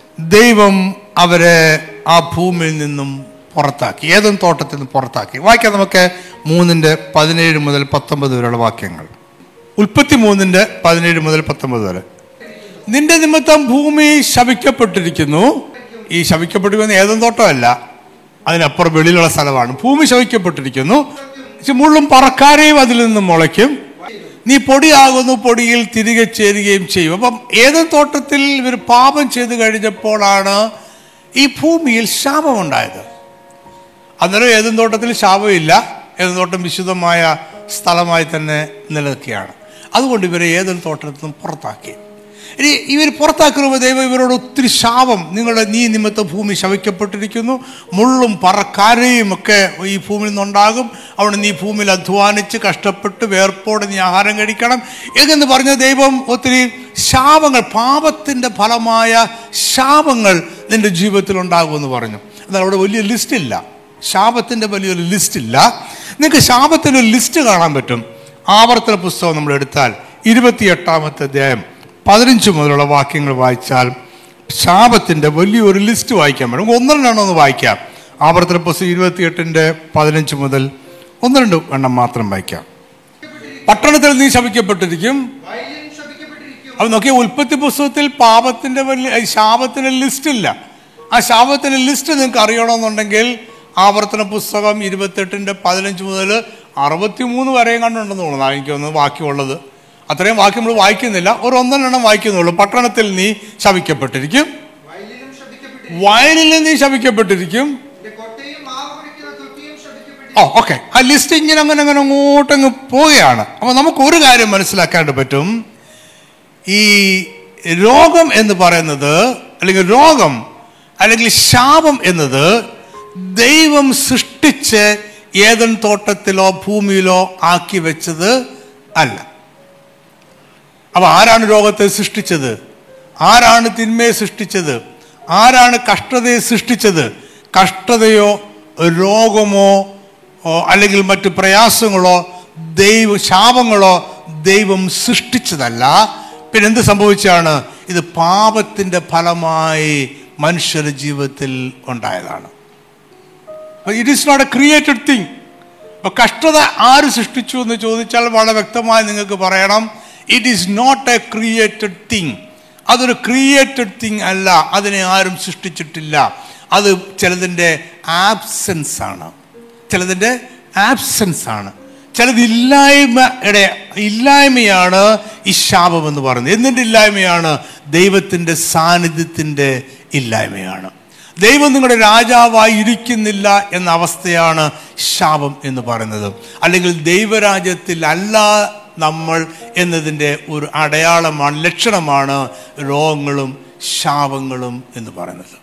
ദൈവം അവരെ ആ ഭൂമിയിൽ നിന്നും പുറത്താക്കി ഏതും തോട്ടത്തിൽ നിന്ന് പുറത്താക്കി വായിക്കാം നമുക്ക് മൂന്നിൻ്റെ പതിനേഴ് മുതൽ പത്തൊമ്പത് വരെയുള്ള വാക്യങ്ങൾ ഉൽപ്പത്തി മൂന്നിൻ്റെ പതിനേഴ് മുതൽ പത്തൊമ്പത് വരെ നിന്റെ നിമിത്തം ഭൂമി ശപിക്കപ്പെട്ടിരിക്കുന്നു ഈ ശപിക്കപ്പെട്ടിരിക്കുന്ന ഏതും തോട്ടമല്ല അതിനപ്പുറം വെളിയിലുള്ള സ്ഥലമാണ് ഭൂമി ശവിക്കപ്പെട്ടിരിക്കുന്നു പക്ഷെ മുള്ളും പറക്കാരെയും അതിൽ നിന്ന് മുളയ്ക്കും നീ പൊടിയാകുന്നു പൊടിയിൽ തിരികെ ചേരുകയും ചെയ്യും അപ്പം ഏത് തോട്ടത്തിൽ ഇവർ പാപം ചെയ്തു കഴിഞ്ഞപ്പോഴാണ് ഈ ഭൂമിയിൽ ശാപമുണ്ടായത് അന്നേരം ഏതും തോട്ടത്തിൽ ശാപമില്ല ഏതും തോട്ടം വിശുദ്ധമായ സ്ഥലമായി തന്നെ നിലനിൽക്കുകയാണ് അതുകൊണ്ട് ഇവരെ ഏതൊരു തോട്ടത്തിൽ നിന്നും പുറത്താക്കി ഇനി ഇവർ പുറത്താക്കുമ്പോൾ ദൈവം ഇവരോട് ഒത്തിരി ശാപം നിങ്ങളുടെ നീ നിമിത്തം ഭൂമി ശവിക്കപ്പെട്ടിരിക്കുന്നു മുള്ളും പറക്കാരയും ഒക്കെ ഈ ഭൂമിയിൽ നിന്നുണ്ടാകും അവിടെ നീ ഭൂമിയിൽ അധ്വാനിച്ച് കഷ്ടപ്പെട്ട് വേർപ്പോടെ നീ ആഹാരം കഴിക്കണം എങ്ങനെ പറഞ്ഞ ദൈവം ഒത്തിരി ശാപങ്ങൾ പാപത്തിൻ്റെ ഫലമായ ശാപങ്ങൾ നിന്റെ ജീവിതത്തിൽ ഉണ്ടാകുമെന്ന് പറഞ്ഞു എന്നാൽ അവിടെ വലിയ ലിസ്റ്റില്ല ശാപത്തിൻ്റെ വലിയൊരു ലിസ്റ്റില്ല നിങ്ങൾക്ക് ശാപത്തിൻ്റെ ഒരു ലിസ്റ്റ് കാണാൻ പറ്റും ആവർത്തന പുസ്തകം നമ്മൾ എടുത്താൽ ഇരുപത്തിയെട്ടാമത്തെ അധ്യായം പതിനഞ്ച് മുതലുള്ള വാക്യങ്ങൾ വായിച്ചാൽ ശാപത്തിൻ്റെ വലിയൊരു ലിസ്റ്റ് വായിക്കാൻ പറ്റും നമുക്ക് ഒന്ന് രണ്ടെണ്ണം ഒന്ന് വായിക്കാം ആവർത്തന പുസ്തകം ഇരുപത്തിയെട്ടിൻ്റെ പതിനഞ്ച് മുതൽ ഒന്ന് രണ്ട് എണ്ണം മാത്രം വായിക്കാം പട്ടണത്തിൽ നീ ശപിക്കപ്പെട്ടിരിക്കും വയലിൻ ശപിക്കപ്പെട്ടിരിക്കും അത് നോക്കിയ ഉൽപ്പത്തി പുസ്തകത്തിൽ പാപത്തിന്റെ വലിയ ഈ ശാപത്തിന്റെ ലിസ്റ്റ് ഇല്ല ആ ശാപത്തിന്റെ ലിസ്റ്റ് നിങ്ങൾക്ക് അറിയണമെന്നുണ്ടെങ്കിൽ ആവർത്തന പുസ്തകം ഇരുപത്തെട്ടിന്റെ പതിനഞ്ച് മുതൽ അറുപത്തിമൂന്ന് വരെയും കണ്ടുണ്ടെന്ന് തോന്നുന്നു എനിക്കൊന്ന് ബാക്കിയുള്ളത് അത്രയും വാക്യം നമ്മൾ വായിക്കുന്നില്ല ഒരു ഒന്നെണ്ണം വായിക്കുന്നുള്ളൂ പട്ടണത്തിൽ നീ ശപിക്കപ്പെട്ടിരിക്കും വയലിലും ശപിക്കപ്പെട്ടിരിക്കും വയലിൽ നീ ശപിക്കപ്പെട്ടിരിക്കും നിന്റെ കൊട്ടയും മാവ് കുടിക്കുന്ന തൊട്ടിയും ഓ ശപിക്കപ്പെട്ടിരിക്കും ഓക്കെ ആ ലിസ്റ്റ് ഇങ്ങനെ അങ്ങനെ അങ്ങനെ അങ്ങോട്ടങ്ങ് പോവുകയാണ് അപ്പൊ നമുക്ക് ഒരു കാര്യം മനസ്സിലാക്കാണ്ട് പറ്റും ഈ രോഗം എന്ന് പറയുന്നത് അല്ലെങ്കിൽ രോഗം അല്ലെങ്കിൽ ശാപം എന്നത് ദൈവം സൃഷ്ടിച്ച് ഏതൻ തോട്ടത്തിലോ ഭൂമിയിലോ ആക്കി വെച്ചത് അല്ല അപ്പൊ ആരാണ് രോഗത്തെ സൃഷ്ടിച്ചത് ആരാണ് തിന്മയെ സൃഷ്ടിച്ചത് ആരാണ് കഷ്ടതയെ സൃഷ്ടിച്ചത് കഷ്ടതയോ രോഗമോ ഓ, അല്ലെങ്കിൽ മറ്റു പ്രയാസങ്ങളോ ദൈവ ശാപങ്ങളോ ദൈവം സൃഷ്ടിച്ചതല്ല പിന്നെ എന്ത് സംഭവിച്ചാണ് ഇത് പാപത്തിന്റെ ഫലമായി മനുഷ്യരുടെ ജീവിതത്തിൽ ഉണ്ടായതാണ് it is not a created thing അപ്പൊ കഷ്ടത ആര് സൃഷ്ടിച്ചു എന്ന് ചോദിച്ചാൽ വളരെ വ്യക്തമായി നിങ്ങൾക്ക് പറയണം it is not a created thing അതൊരു ക്രിയേറ്റഡ് തിങ് അല്ല അതിനെ ആരും സൃഷ്ടിച്ചിട്ടില്ല അത് ചിലതിൻ്റെ ആബ്സെൻസ് ആണ് ചിലതിൻ്റെ ആബ്സെൻസ് ആണ് ചിലത് ഇല്ലായ്മയുടെ ഇല്ലായ്മയാണ് ഈ ശാപം എന്ന് പറയുന്നത് എന്തിൻ്റെ ഇല്ലായ്മയാണ് ദൈവത്തിൻ്റെ സാന്നിധ്യത്തിൻ്റെ ഇല്ലായ്മയാണ് ദൈവം നിങ്ങളുടെ രാജാവായി ഇരിക്കുന്നില്ല എന്ന അവസ്ഥയാണ് ശാപം എന്ന് പറയുന്നത് അല്ലെങ്കിൽ ദൈവരാജ്യത്തിൽ അല്ല നമ്മൾ എന്നതിൻ്റെ ഒരു അടയാളമാണ് ലക്ഷണമാണ് രോഗങ്ങളും ശാപങ്ങളും എന്ന് പറയുന്നത്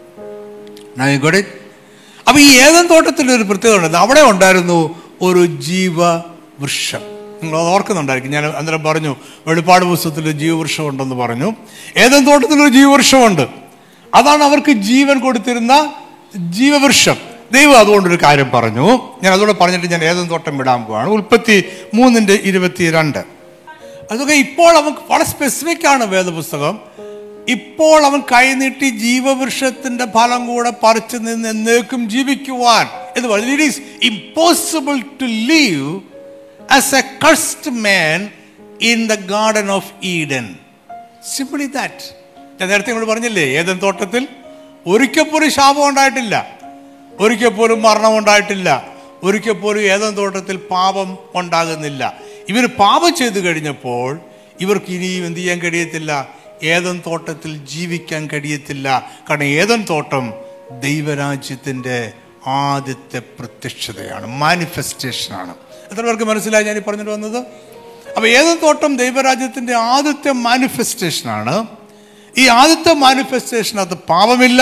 Now you got it? അപ്പൊ ഈ ഏതൻ തോട്ടത്തിൽ ഒരു പ്രത്യേകത ഉണ്ട് അവിടെ ഉണ്ടായിരുന്നു ഒരു ജീവവൃക്ഷം നിങ്ങൾ അത് ഓർക്കുന്നുണ്ടായിരിക്കും ഞാൻ അന്നേരം പറഞ്ഞു വെളിപ്പാട് പുസ്തകത്തിൽ ഒരു ജീവവൃക്ഷം ഉണ്ടെന്ന് പറഞ്ഞു ഏതൻ തോട്ടത്തിൽ ഒരു ജീവവൃക്ഷമുണ്ട് അതാണ് അവർക്ക് ജീവൻ കൊടുത്തിരുന്ന ജീവവൃക്ഷം ദൈവം അതുകൊണ്ടൊരു കാര്യം പറഞ്ഞു ഞാൻ അതോടെ പറഞ്ഞിട്ട് ഞാൻ ഏതൻ തോട്ടം വിടാൻ പോവാണ് ഉൽപ്പത്തി മൂന്നിൻ്റെ ഇരുപത്തിരണ്ട് അതൊക്കെ ഇപ്പോൾ അവർക്ക് വളരെ സ്പെസിഫിക് ആണ് വേദപുസ്തകം ഇപ്പോൾ അവൻ കൈനീട്ടി ജീവവൃക്ഷത്തിന്റെ ഫലം കൂടെ പറിച്ചു നിന്ന് എന്നേക്കും ജീവിക്കുവാൻ എന്ന് പറഞ്ഞു it is impossible to live as a cursed man in the garden of Eden simply that ഞാൻ നേരത്തെ നിങ്ങൾ പറഞ്ഞില്ലേ ഏതൻ തോട്ടത്തിൽ ഒരിക്കൽ പോലും ശാപം ഉണ്ടായിട്ടില്ല ഒരിക്കൽ പോലും മരണം ഉണ്ടായിട്ടില്ല ഒരിക്കൽ പോലും ഏതൻ തോട്ടത്തിൽ പാപം ഉണ്ടാകുന്നില്ല ഇവർ പാപം ചെയ്തു കഴിഞ്ഞപ്പോൾ ഇവർക്ക് ഇനിയും എന്ത് ചെയ്യാൻ കഴിയത്തില്ല ഏതൻ തോട്ടത്തിൽ ജീവിക്കാൻ കഴിയത്തില്ല കാരണം ഏതൻ തോട്ടം ദൈവരാജ്യത്തിൻ്റെ ആദ്യത്തെ പ്രത്യക്ഷതയാണ് മാനിഫെസ്റ്റേഷനാണ് എത്ര പേർക്ക് മനസ്സിലായി ഞാൻ ഈ പറഞ്ഞിട്ട് വന്നത് അപ്പോൾ ഏതൻ തോട്ടം ദൈവരാജ്യത്തിൻ്റെ ആദ്യത്തെ മാനിഫെസ്റ്റേഷനാണ് ഈ ആദ്യത്തെ മാനിഫെസ്റ്റേഷനകത്ത് പാപമില്ല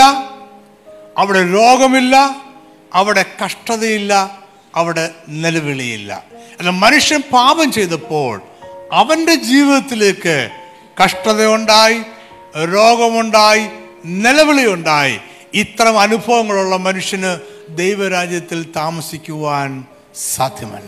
അവിടെ രോഗമില്ല അവിടെ കഷ്ടതയില്ല അവിടെ നിലവിളിയില്ല അല്ല മനുഷ്യൻ പാപം ചെയ്തപ്പോൾ അവൻ്റെ ജീവിതത്തിലേക്ക് കഷ്ടതയുണ്ടായി രോഗമുണ്ടായി നിലവിളിയുണ്ടായി ഇത്തരം അനുഭവങ്ങളുള്ള മനുഷ്യന് ദൈവരാജ്യത്തിൽ താമസിക്കുവാൻ സാധ്യമല്ല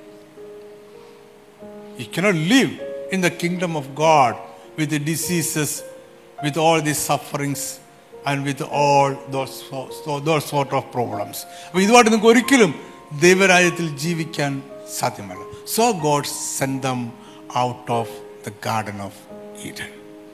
You cannot live in the kingdom of God with the diseases, with all these sufferings, and with all those, so- those sort of problems. അപ്പോൾ ഇതുമായിട്ട് നിങ്ങൾക്ക് ഒരിക്കലും ദൈവരാജ്യത്തിൽ ജീവിക്കാൻ സാധ്യമല്ല so God send them out of the garden of Eden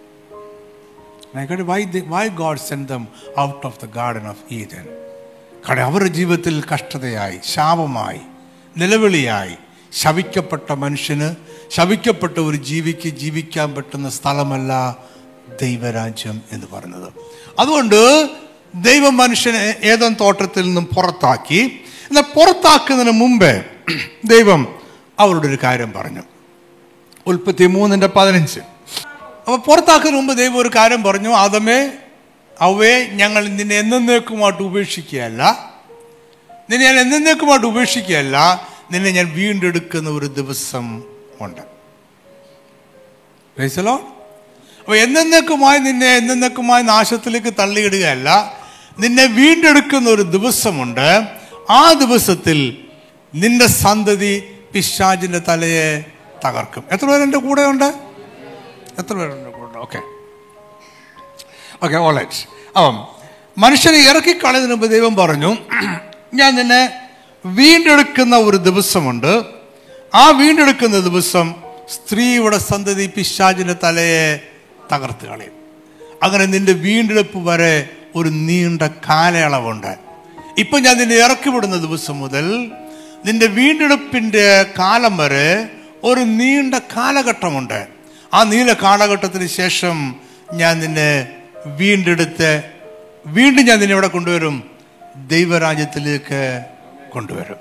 why why God send them out of the garden of Eden കാരണം അവരുടെ ജീവിതത്തിൽ കഷ്ടതയായി ശാപമായി നിലവിളിയായി ശവിക്കപ്പെട്ട മനുഷ്യന് ശവിക്കപ്പെട്ട ഒരു ജീവിക്ക് ജീവിക്കാൻ പറ്റുന്ന സ്ഥലമല്ല ദൈവരാജ്യം എന്ന് പറയുന്നത് അതുകൊണ്ട് ദൈവം മനുഷ്യനെ ഏതൻ തോട്ടത്തിൽ നിന്നും പുറത്താക്കി എന്നാൽ പുറത്താക്കുന്നതിന് മുമ്പേ ദൈവം അവരോട് ഒരു കാര്യം പറഞ്ഞു ഉൽപ്പത്തി മൂന്നിൻ്റെ പതിനഞ്ച് അപ്പോൾ പുറത്താക്കുന്നതിന് മുമ്പ് ദൈവം ഒരു കാര്യം പറഞ്ഞു ആദമേ അവയെ ഞങ്ങൾ നിന്നെ എന്നേക്കുമായിട്ട് ഉപേക്ഷിക്കുകയല്ല നിന്നെ ഞാൻ എന്നേക്കുമായിട്ട് ഉപേക്ഷിക്കുകയല്ല നിന്നെ ഞാൻ വീണ്ടെടുക്കുന്ന ഒരു ദിവസം ഉണ്ട് പ്രൈസലോ അപ്പൊ എന്നേക്കുമായി നിന്നെ എന്നേക്കുമായി നാശത്തിലേക്ക് തള്ളിയിടുകയല്ല നിന്നെ വീണ്ടെടുക്കുന്ന ഒരു ദിവസമുണ്ട് ആ ദിവസത്തിൽ നിന്റെ സന്തതി പിശാചിന്റെ തലയെ തകർക്കും എത്ര പേരെൻ്റെ കൂടെ ഉണ്ട് എത്ര പേരുണ്ട് കൂടെ ഓക്കെ ഓക്കെ ഓളൈറ്റ് അപ്പം മനുഷ്യനെ ഇറക്കിക്കളയുന്നതിന് മുമ്പ് ദൈവം പറഞ്ഞു ഞാൻ നിന്നെ വീണ്ടെടുക്കുന്ന ഒരു ദിവസമുണ്ട് ആ വീണ്ടെടുക്കുന്ന ദിവസം സ്ത്രീയുടെ സന്തതി പിശാചിന്റെ തലയെ തകർത്ത് കളയും അങ്ങനെ നിന്റെ വീണ്ടെടുപ്പ് വരെ ഒരു നീണ്ട കാലയളവുണ്ട് ഇപ്പൊ ഞാൻ നിന്നെ ഇറക്കി വിടുന്ന ദിവസം മുതൽ നിന്റെ വീണ്ടെടുപ്പിന്റെ കാലം വരെ ഒരു നീണ്ട കാലഘട്ടമുണ്ട് ആ നീല കാലഘട്ടത്തിന് ശേഷം ഞാൻ നിന്നെ വീണ്ടെടുത്ത് വീണ്ടും ഞാൻ നിന്നെ ഇവിടെ കൊണ്ടുവരും ദൈവരാജ്യത്തിലേക്ക് കൊണ്ടുവരും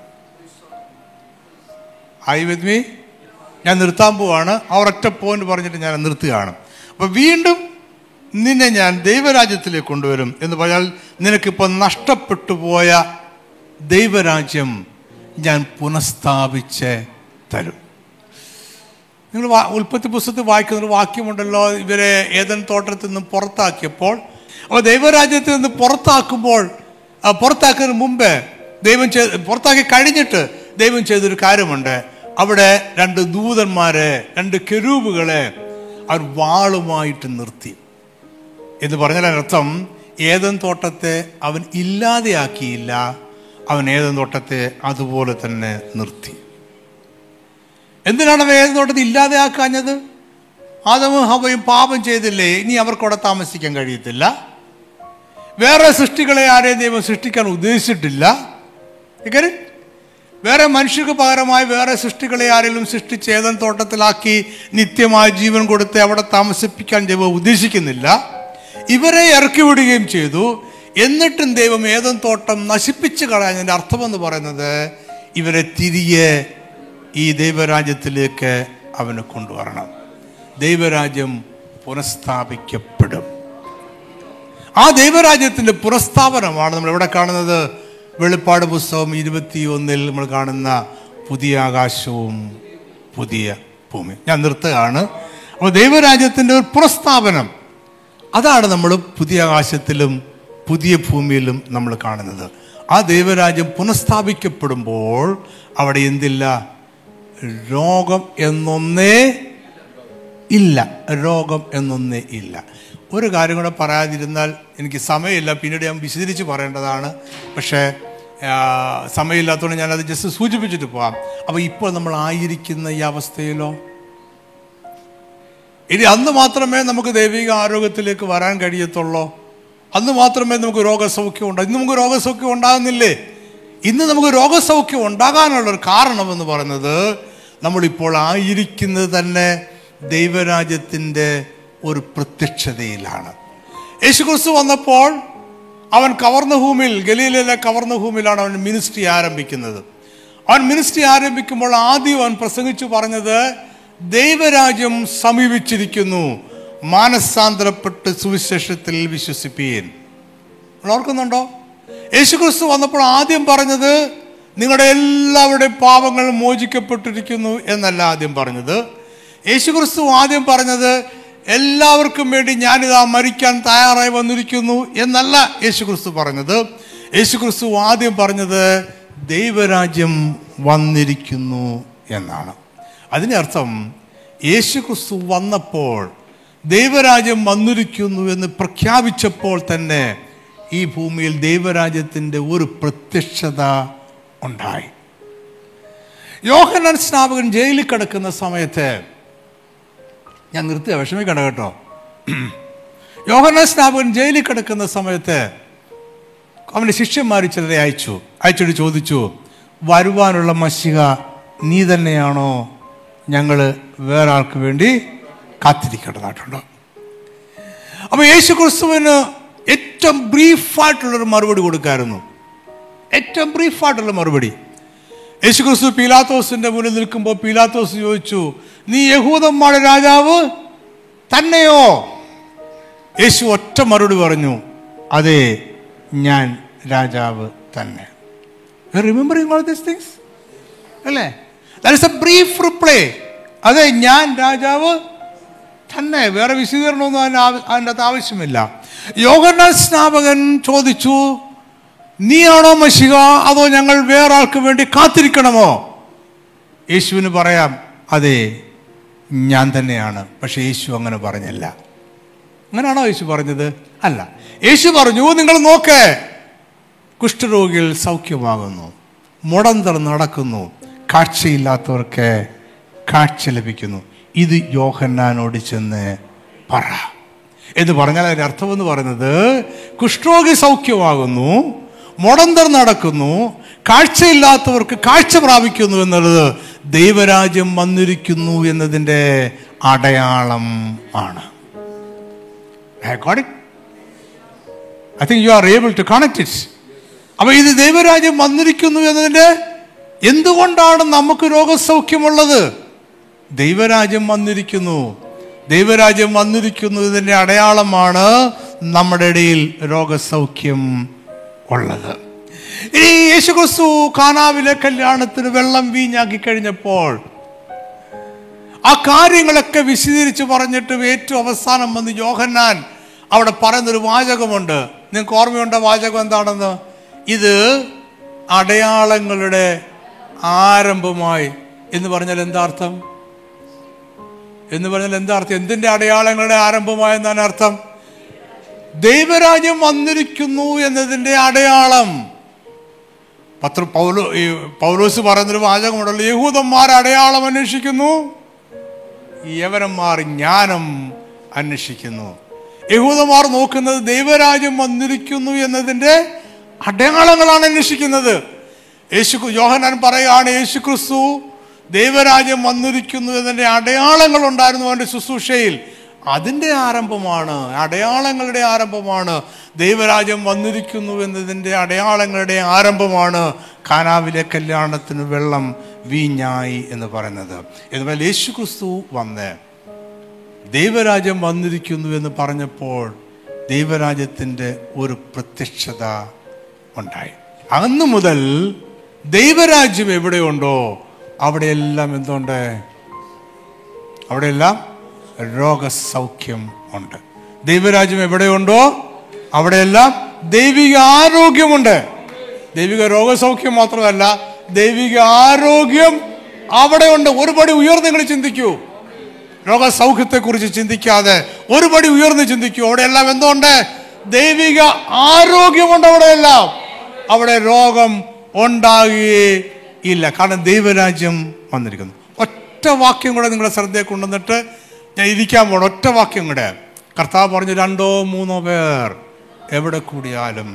ആയി വിത്ത് മീ ഞാൻ നിർത്താൻ പോവാണ് ആ ഒരൊറ്റ പോയിന്റ് പറഞ്ഞിട്ട് ഞാൻ നിർത്തുകയാണ് അപ്പൊ വീണ്ടും നിന്നെ ഞാൻ ദൈവരാജ്യത്തിലേക്ക് കൊണ്ടുവരും എന്ന് പറഞ്ഞാൽ നിനക്കിപ്പോൾ നഷ്ടപ്പെട്ടു പോയ ദൈവരാജ്യം ഞാൻ പുനഃസ്ഥാപിച്ച് തരും നിങ്ങൾ വാ- ഉൽപ്പത്തി പുസ്തകത്തിൽ വായിക്കുന്ന ഒരു വാക്യമുണ്ടല്ലോ ഇവരെ ഏതൻ തോട്ടത്തിൽ നിന്നും പുറത്താക്കിയപ്പോൾ അപ്പോൾ ദൈവരാജ്യത്തിൽ നിന്ന് പുറത്താക്കുമ്പോൾ ആ, പുറത്താക്കുന്നതിന് മുമ്പ് ദൈവം ചെയ്ത് പുറത്താക്കി കഴിഞ്ഞിട്ട് ദൈവം ചെയ്തൊരു കാര്യമുണ്ട് അവിടെ രണ്ട് ദൂതന്മാരെ രണ്ട് കെരൂബുകളെ അവർ വാളുമായിട്ട് നിർത്തി എന്ന് പറഞ്ഞാൽ അർത്ഥം ഏതൻ തോട്ടത്തെ അവൻ ഇല്ലാതെയാക്കിയില്ല അവൻ ഏതൻ തോട്ടത്തെ അതുപോലെ തന്നെ നിർത്തി എന്തിനാണ് അവൻ ഏതൻ തോട്ടത്തെ ഇല്ലാതെയാക്കാഞ്ഞത് ആദമും ഹവയും പാപം ചെയ്തില്ലേ ഇനി അവർക്കവിടെ താമസിക്കാൻ കഴിയത്തില്ല വേറെ സൃഷ്ടികളെ ആരെയും ദൈവം സൃഷ്ടിക്കാൻ ഉദ്ദേശിച്ചിട്ടില്ല ഇങ്ങനെ വേറെ മനുഷ്യർക്ക് പകരമായി വേറെ സൃഷ്ടികളെ ആരെങ്കിലും സൃഷ്ടിച്ച് ഏതൻ തോട്ടത്തിലാക്കി നിത്യമായ ജീവൻ കൊടുത്ത് അവിടെ താമസിപ്പിക്കാൻ ദൈവം ഉദ്ദേശിക്കുന്നില്ല ഇവരെ ഇറക്കി വിടുകയും ചെയ്തു എന്നിട്ടും ദൈവം ഏതൻ തോട്ടം നശിപ്പിച്ചു കളയാഞ്ഞതിൻ്റെ അർത്ഥമെന്ന് പറയുന്നത് ഇവരെ തിരികെ ഈ ദൈവരാജ്യത്തിലേക്ക് അവന് കൊണ്ടുവരണം ദൈവരാജ്യം പുനഃസ്ഥാപിക്കപ്പെടും ആ ദൈവരാജ്യത്തിന്റെ പുനഃസ്ഥാപനമാണ് നമ്മൾ ഇവിടെ കാണുന്നത് വെളിപ്പാട് പുസ്തകം ഇരുപത്തി ഒന്നിൽ നമ്മൾ കാണുന്ന പുതിയ ആകാശവും പുതിയ ഭൂമി ഞാൻ നിർത്തുകയാണ് അപ്പോൾ ദൈവരാജ്യത്തിന്റെ ഒരു പുനഃസ്ഥാപനം അതാണ് നമ്മൾ പുതിയ ആകാശത്തിലും പുതിയ ഭൂമിയിലും നമ്മൾ കാണുന്നത് ആ ദൈവരാജ്യം പുനഃസ്ഥാപിക്കപ്പെടുമ്പോൾ അവിടെ എന്തില്ല രോഗം എന്നൊന്നേ ഇല്ല രോഗം എന്നൊന്നേ ഇല്ല ഒരു കാര്യം കൂടെ പറയാതിരുന്നാൽ എനിക്ക് സമയമില്ല പിന്നീട് ഞാൻ വിശദീകരിച്ച് പറയേണ്ടതാണ് പക്ഷേ ആ, സമയമില്ലാത്തതുകൊണ്ട് ഞാനത് ജസ്റ്റ് സൂചിപ്പിച്ചിട്ട് പോവാം അപ്പോൾ ഇപ്പോൾ നമ്മൾ ആയിരിക്കുന്ന ഈ അവസ്ഥയിലോ ഇനി അന്ന് മാത്രമേ നമുക്ക് ദൈവിക ആരോഗ്യത്തിലേക്ക് വരാൻ കഴിയത്തുള്ളൂ അന്ന് മാത്രമേ നമുക്ക് രോഗസൗഖ്യം ഉണ്ടാകും ഇന്ന് നമുക്ക് രോഗസൗഖ്യം ഉണ്ടാകുന്നില്ലേ ഇന്ന് നമുക്ക് രോഗസൗഖ്യം ഉണ്ടാകാനുള്ള ഒരു കാരണമെന്ന് പറയുന്നത് നമ്മളിപ്പോൾ ആയിരിക്കുന്നത് തന്നെ ദൈവരാജ്യത്തിൻ്റെ ഒരു പ്രത്യക്ഷതയിലാണ് യേശുക്രിസ്തു വന്നപ്പോൾ അവൻ കവർന്ന ഭൂമിയിൽ ഗലീലയിലെ കവർന്ന ഭൂമിയിലാണ് അവൻ മിനിസ്ട്രി ആരംഭിക്കുന്നത് അവൻ മിനിസ്ട്രി ആരംഭിക്കുമ്പോൾ ആദ്യം അവൻ പ്രസംഗിച്ചു പറഞ്ഞത് ദൈവരാജ്യം സമീപിച്ചിരിക്കുന്നു മാനസാന്തരപ്പെട്ട് സുവിശേഷത്തിൽ വിശ്വസിപ്പീൻ നിങ്ങൾ ഓർക്കുന്നുണ്ടോ യേശുക്രിസ്തു വന്നപ്പോൾ ആദ്യം പറഞ്ഞത് നിങ്ങളുടെ എല്ലാവരുടെയും പാപങ്ങൾ മോചിക്കപ്പെട്ടിരിക്കുന്നു എന്നല്ല ആദ്യം പറഞ്ഞത് യേശുക്രിസ്തു ആദ്യം പറഞ്ഞത് എല്ലാവർക്കും വേണ്ടി ഞാനിതാ മരിക്കാൻ തയ്യാറായി വന്നിരിക്കുന്നു എന്നല്ല യേശുക്രിസ്തു പറഞ്ഞത് യേശുക്രിസ്തു ആദ്യം പറഞ്ഞത് ദൈവരാജ്യം വന്നിരിക്കുന്നു എന്നാണ് അതിനർത്ഥം യേശുക്രിസ്തു വന്നപ്പോൾ ദൈവരാജ്യം വന്നിരിക്കുന്നു എന്ന് പ്രഖ്യാപിച്ചപ്പോൾ തന്നെ ഈ ഭൂമിയിൽ ദൈവരാജ്യത്തിൻ്റെ ഒരു പ്രത്യക്ഷത ഉണ്ടായി യോഹന്നാൻ സ്നാപകൻ ജയിലിൽ കിടക്കുന്ന സമയത്ത് ഞാൻ നിർത്തിയ വിഷമിക്കണ്ട കേട്ടോ യോഹന്നാൻ സ്നാപകൻ ജയിലിൽ കിടക്കുന്ന സമയത്ത് അവൻ്റെ ശിഷ്യന്മാർ ചിലരെ അയച്ചു അയച്ചിട്ട് ചോദിച്ചു വരുവാനുള്ള മഷിക നീ തന്നെയാണോ ഞങ്ങൾ വേറെ ആൾക്ക് വേണ്ടി കാത്തിരിക്കേണ്ടതായിട്ടുണ്ട് അപ്പോൾ യേശു ക്രിസ്തുവിന് ഏറ്റവും ബ്രീഫായിട്ടുള്ളൊരു മറുപടി കൊടുക്കായിരുന്നു ഏറ്റവും ബ്രീഫായിട്ടുള്ള മറുപടി യേശു ക്രിസ്തു പീലാത്തോസിന്റെ മുന്നിൽ നിൽക്കുമ്പോൾ പീലാത്തോസ് ചോദിച്ചു നീ യഹൂദന്മാരുടെ രാജാവ് തന്നെയോ യേശു ഒറ്റ മറുപടി പറഞ്ഞു അതെ ഞാൻ രാജാവ് തന്നെ റിമെമ്പറിങ് ഓൾ ദീസ് തിങ്സ് അല്ലേ that is a brief reply അതെ ഞാൻ രാജാവ് തന്നെ വേറെ വിശദീകരണമൊന്നും അതിന് ആവ- അതിൻ്റെ അകത്ത് ആവശ്യമില്ല യോഗനാഥ് സ്നാപകൻ ചോദിച്ചു നീയാണോ മഷിക അതോ ഞങ്ങൾ വേറെ ആൾക്ക് വേണ്ടി കാത്തിരിക്കണമോ യേശുവിന് പറയാം അതെ ഞാൻ തന്നെയാണ് പക്ഷെ യേശു അങ്ങനെ പറഞ്ഞില്ല അങ്ങനെയാണോ യേശു പറഞ്ഞത് അല്ല യേശു പറഞ്ഞു നിങ്ങൾ നോക്ക് കുഷ്ഠരോഗികൾ സൗഖ്യമാകുന്നു മുടന്തർ നടക്കുന്നു കാഴ്ചയില്ലാത്തവർക്ക് കാഴ്ച ലഭിക്കുന്നു ഇത് യോഹന്നാനോട് ചെന്ന് പറ എന്ന് പറഞ്ഞാൽ അതിൻ്റെ അർത്ഥമെന്ന് പറയുന്നത് കുഷ്ഠരോഗി സൗഖ്യമാകുന്നു മുടന്തർ നടക്കുന്നു കാഴ്ചയില്ലാത്തവർക്ക് കാഴ്ച പ്രാപിക്കുന്നു എന്നുള്ളത് ദൈവരാജ്യം വന്നിരിക്കുന്നു എന്നതിൻ്റെ അടയാളം ആണ് I got it? I think you are able to connect it. അപ്പൊ ഇത് ദൈവരാജ്യം വന്നിരിക്കുന്നു എന്നതിന്റെ എന്തുകൊണ്ടാണ് നമുക്ക് രോഗസൗഖ്യമുള്ളത് ദൈവരാജ്യം വന്നിരിക്കുന്നു ദൈവരാജ്യം വന്നിരിക്കുന്നു ഇതിന്റെ അടയാളമാണ് നമ്മുടെ ഇടയിൽ രോഗസൗഖ്യം ഉള്ളത് ഇനി യേശുക്രിസ്തു കാനാവിലെ കല്യാണത്തിന് വെള്ളം വീഞ്ഞാക്കി കഴിഞ്ഞപ്പോൾ ആ കാര്യങ്ങളൊക്കെ വിശദീകരിച്ച് പറഞ്ഞിട്ട് ഏറ്റവും അവസാനം വന്ന് യോഹന്നാൻ അവിടെ പറയുന്നൊരു വാചകമുണ്ട് നിങ്ങൾക്ക് ഓർമ്മയുണ്ട വാചകം എന്താണെന്ന് ഇത് അടയാളങ്ങളുടെ ആരംഭമായി എന്ന് പറഞ്ഞാൽ എന്താ അർത്ഥം എന്ന് പറഞ്ഞാൽ എന്താ അർത്ഥം എന്തിന്റെ അടയാളങ്ങളുടെ ആരംഭമായി എന്നാണ് അർത്ഥം ദൈവരാജ്യം വന്നിരിക്കുന്നു എന്നതിന്റെ അടയാളം പത്ര പൗലോ ഈ പൗലോസ് പറയുന്നൊരു വാചകമുണ്ടല്ലോ യഹൂദന്മാർ അടയാളം അന്വേഷിക്കുന്നു യവനന്മാർ ജ്ഞാനം അന്വേഷിക്കുന്നു യഹൂദന്മാർ നോക്കുന്നത് ദൈവരാജ്യം വന്നിരിക്കുന്നു എന്നതിൻ്റെ അടയാളങ്ങളാണ് അന്വേഷിക്കുന്നത് യേശു യോഹനാൻ പറയുകയാണ് യേശു ക്രിസ്തു ദൈവരാജ്യം വന്നിരിക്കുന്നു എന്നതിൻ്റെ അടയാളങ്ങൾ ഉണ്ടായിരുന്നു അവൻ്റെ ശുശ്രൂഷയിൽ അതിൻ്റെ ആരംഭമാണ് അടയാളങ്ങളുടെ ആരംഭമാണ് ദൈവരാജ്യം വന്നിരിക്കുന്നു എന്നതിൻ്റെ അടയാളങ്ങളുടെ ആരംഭമാണ് കാനാവിലെ കല്യാണത്തിന് വെള്ളം വീഞ്ഞായി എന്ന് പറയുന്നത് എന്നാൽ യേശു ക്രിസ്തു വന്ന് ദൈവരാജ്യം വന്നിരിക്കുന്നു എന്ന് പറഞ്ഞപ്പോൾ ദൈവരാജ്യത്തിൻ്റെ ഒരു പ്രത്യക്ഷത ഉണ്ടായി അന്ന് മുതൽ ദൈവരാജ്യം എവിടെയുണ്ടോ അവിടെയെല്ലാം എന്തുണ്ട് അവിടെയെല്ലാം രോഗസൗഖ്യം ഉണ്ട് ദൈവരാജ്യം എവിടെയുണ്ടോ അവിടെയെല്ലാം ദൈവിക ആരോഗ്യമുണ്ട് ദൈവിക രോഗസൗഖ്യം മാത്രമല്ല ദൈവിക ആരോഗ്യം അവിടെയുണ്ട് ഒരു പടി ഉയർന്ന് നിങ്ങൾ ചിന്തിക്കൂ രോഗസൗഖ്യത്തെക്കുറിച്ച് ചിന്തിക്കാതെ ഒരു പടി ഉയർന്ന് ചിന്തിക്കൂ അവിടെയെല്ലാം എന്തുകൊണ്ട് ദൈവിക ആരോഗ്യമുണ്ട് അവിടെയെല്ലാം അവിടെ രോഗം ഉണ്ടാകുകയേ ഇല്ല കാരണം ദൈവരാജ്യം വന്നിരിക്കുന്നു ഒറ്റ വാക്യം കൂടെ നിങ്ങളുടെ ശ്രദ്ധയെ കൊണ്ടുവന്നിട്ട് ഞാൻ ഇരിക്കാൻ പോകണം ഒറ്റ വാക്യം കൂടെ കർത്താവ് പറഞ്ഞു രണ്ടോ മൂന്നോ പേർ എവിടെ കൂടിയാലും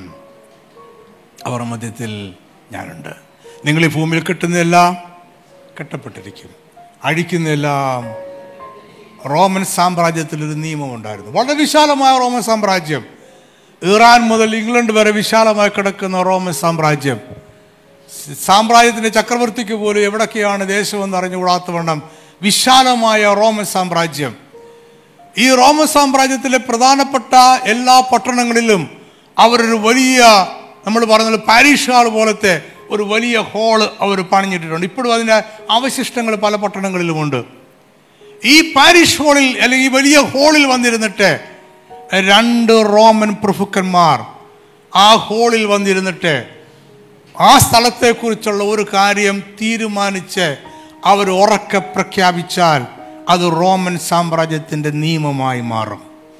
അവർ മധ്യത്തിൽ ഞാനുണ്ട് നിങ്ങൾ ഈ ഭൂമിയിൽ കെട്ടുന്നതെല്ലാം കെട്ടപ്പെട്ടിരിക്കും അഴിക്കുന്നതെല്ലാം റോമൻ സാമ്രാജ്യത്തിൽ ഒരു നിയമമുണ്ടായിരുന്നു വളരെ വിശാലമായ റോമൻ സാമ്രാജ്യം ഇറാൻ മുതൽ ഇംഗ്ലണ്ട് വരെ വിശാലമായി കിടക്കുന്ന റോമൻ സാമ്രാജ്യം സാമ്രാജ്യത്തിന്റെ ചക്രവർത്തിക്ക് പോലും എവിടൊക്കെയാണ് ദേശമെന്ന് അറിഞ്ഞുകൂടാത്തവണ്ണം വിശാലമായ റോമൻ സാമ്രാജ്യം ഈ റോമൻ സാമ്രാജ്യത്തിലെ പ്രധാനപ്പെട്ട എല്ലാ പട്ടണങ്ങളിലും അവരൊരു വലിയ നമ്മൾ പറഞ്ഞ പാരീഷ് ഹാൾ പോലത്തെ ഒരു വലിയ ഹോള് അവർ പണിഞ്ഞിട്ടിട്ടുണ്ട് ഇപ്പോഴും അതിൻ്റെ അവശിഷ്ടങ്ങൾ പല പട്ടണങ്ങളിലുമുണ്ട് ഈ പാരിഷ് ഹോളിൽ അല്ലെങ്കിൽ ഈ വലിയ ഹോളിൽ വന്നിരുന്നിട്ട് രണ്ട് റോമൻ പ്രഭുക്കന്മാർ ആ ഹോളിൽ വന്നിരുന്നിട്ട് ആ സ്ഥലത്തെക്കുറിച്ചുള്ള ഒരു കാര്യം തീരുമാനിച്ച് അവർ ഉറക്കെ പ്രഖ്യാപിച്ചാൽ അത് റോമൻ സാമ്രാജ്യത്തിൻ്റെ നിയമമായി മാറും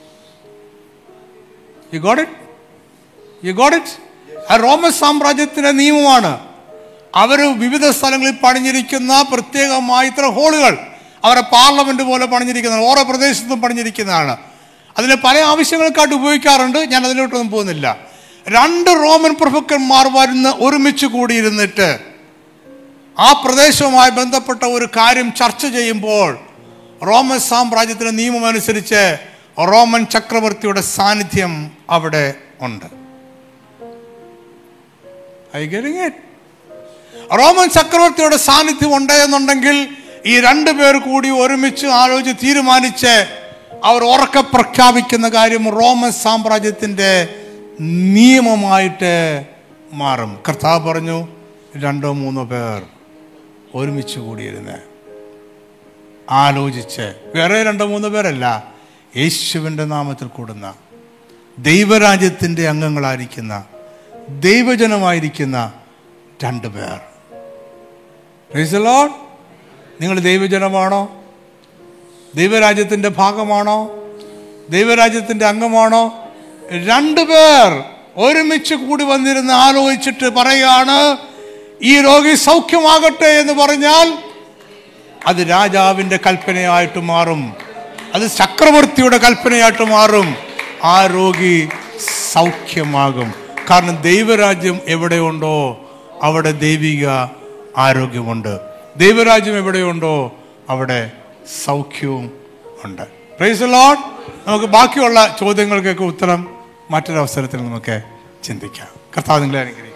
you got it you got it ആ റോമൻ സാമ്രാജ്യത്തിൻ്റെ നിയമമാണ് അവർ വിവിധ സ്ഥലങ്ങളിൽ പണിഞ്ഞിരിക്കുന്ന പ്രത്യേകമായ ഇത്ര ഹോളുകൾ അവരെ പാർലമെന്റ് പോലെ പണിഞ്ഞിരിക്കുന്നതാണ് ഓരോ പ്രദേശത്തും പണിഞ്ഞിരിക്കുന്നതാണ് അതിന് പല ആവശ്യങ്ങൾക്കായിട്ട് ഉപയോഗിക്കാറുണ്ട് ഞാൻ അതിലോട്ടൊന്നും പോകുന്നില്ല രണ്ട് റോമൻ പ്രഭുക്കന്മാർ വരുന്ന ഒരുമിച്ച് കൂടിയിരുന്നിട്ട് ആ പ്രദേശവുമായി ബന്ധപ്പെട്ട ഒരു കാര്യം ചർച്ച ചെയ്യുമ്പോൾ റോമൻ സാമ്രാജ്യത്തിന്റെ നിയമം അനുസരിച്ച് റോമൻ ചക്രവർത്തിയുടെ സാന്നിധ്യം അവിടെ ഉണ്ട് ഐ ഗെറ്റിംഗ് ഇറ്റ് റോമൻ ചക്രവർത്തിയുടെ സാന്നിധ്യം ഉണ്ട് എന്നുണ്ടെങ്കിൽ ഈ രണ്ടു പേർ കൂടി ഒരുമിച്ച് ആലോചിച്ച് തീരുമാനിച്ച് അവർ ഉറക്കെ പ്രഖ്യാപിക്കുന്ന കാര്യം റോമൻ സാമ്രാജ്യത്തിൻ്റെ നിയമമായിട്ട് മാറും കർത്താവ് പറഞ്ഞു രണ്ടോ മൂന്നോ പേർ ഒരുമിച്ച് കൂടിയിരുന്ന് ആലോചിച്ച് വേറെ രണ്ടോ മൂന്നോ പേരല്ല യേശുവിൻ്റെ നാമത്തിൽ കൂടുന്ന ദൈവരാജ്യത്തിൻ്റെ അംഗങ്ങളായിരിക്കുന്ന ദൈവജനമായിരിക്കുന്ന രണ്ട് പേർ Praise the Lord. നിങ്ങൾ ദൈവജനമാണോ ദൈവരാജ്യത്തിൻ്റെ ഭാഗമാണോ ദൈവരാജ്യത്തിൻ്റെ അംഗമാണോ രണ്ടു പേർ ഒരുമിച്ച് കൂടി വന്നിരുന്ന് ആലോചിച്ചിട്ട് പറയുകയാണ് ഈ രോഗി സൗഖ്യമാകട്ടെ എന്ന് പറഞ്ഞാൽ അത് രാജാവിൻ്റെ കൽപ്പനയായിട്ട് മാറും അത് ചക്രവർത്തിയുടെ കൽപ്പനയായിട്ട് മാറും ആ രോഗി സൗഖ്യമാകും കാരണം ദൈവരാജ്യം എവിടെയുണ്ടോ അവിടെ ദൈവിക ആരോഗ്യമുണ്ട് ദൈവരാജ്യം എവിടെയുണ്ടോ അവിടെ സൗഖ്യവും ഉണ്ട് പ്രൈസ് ലോഡ് നമുക്ക് ബാക്കിയുള്ള ചോദ്യങ്ങൾക്കൊക്കെ ഉത്തരം മറ്റൊരവസരത്തിൽ നമുക്ക് ചിന്തിക്കാം കർത്താവ് നിങ്ങളെ അനുഗ്രഹിക്കും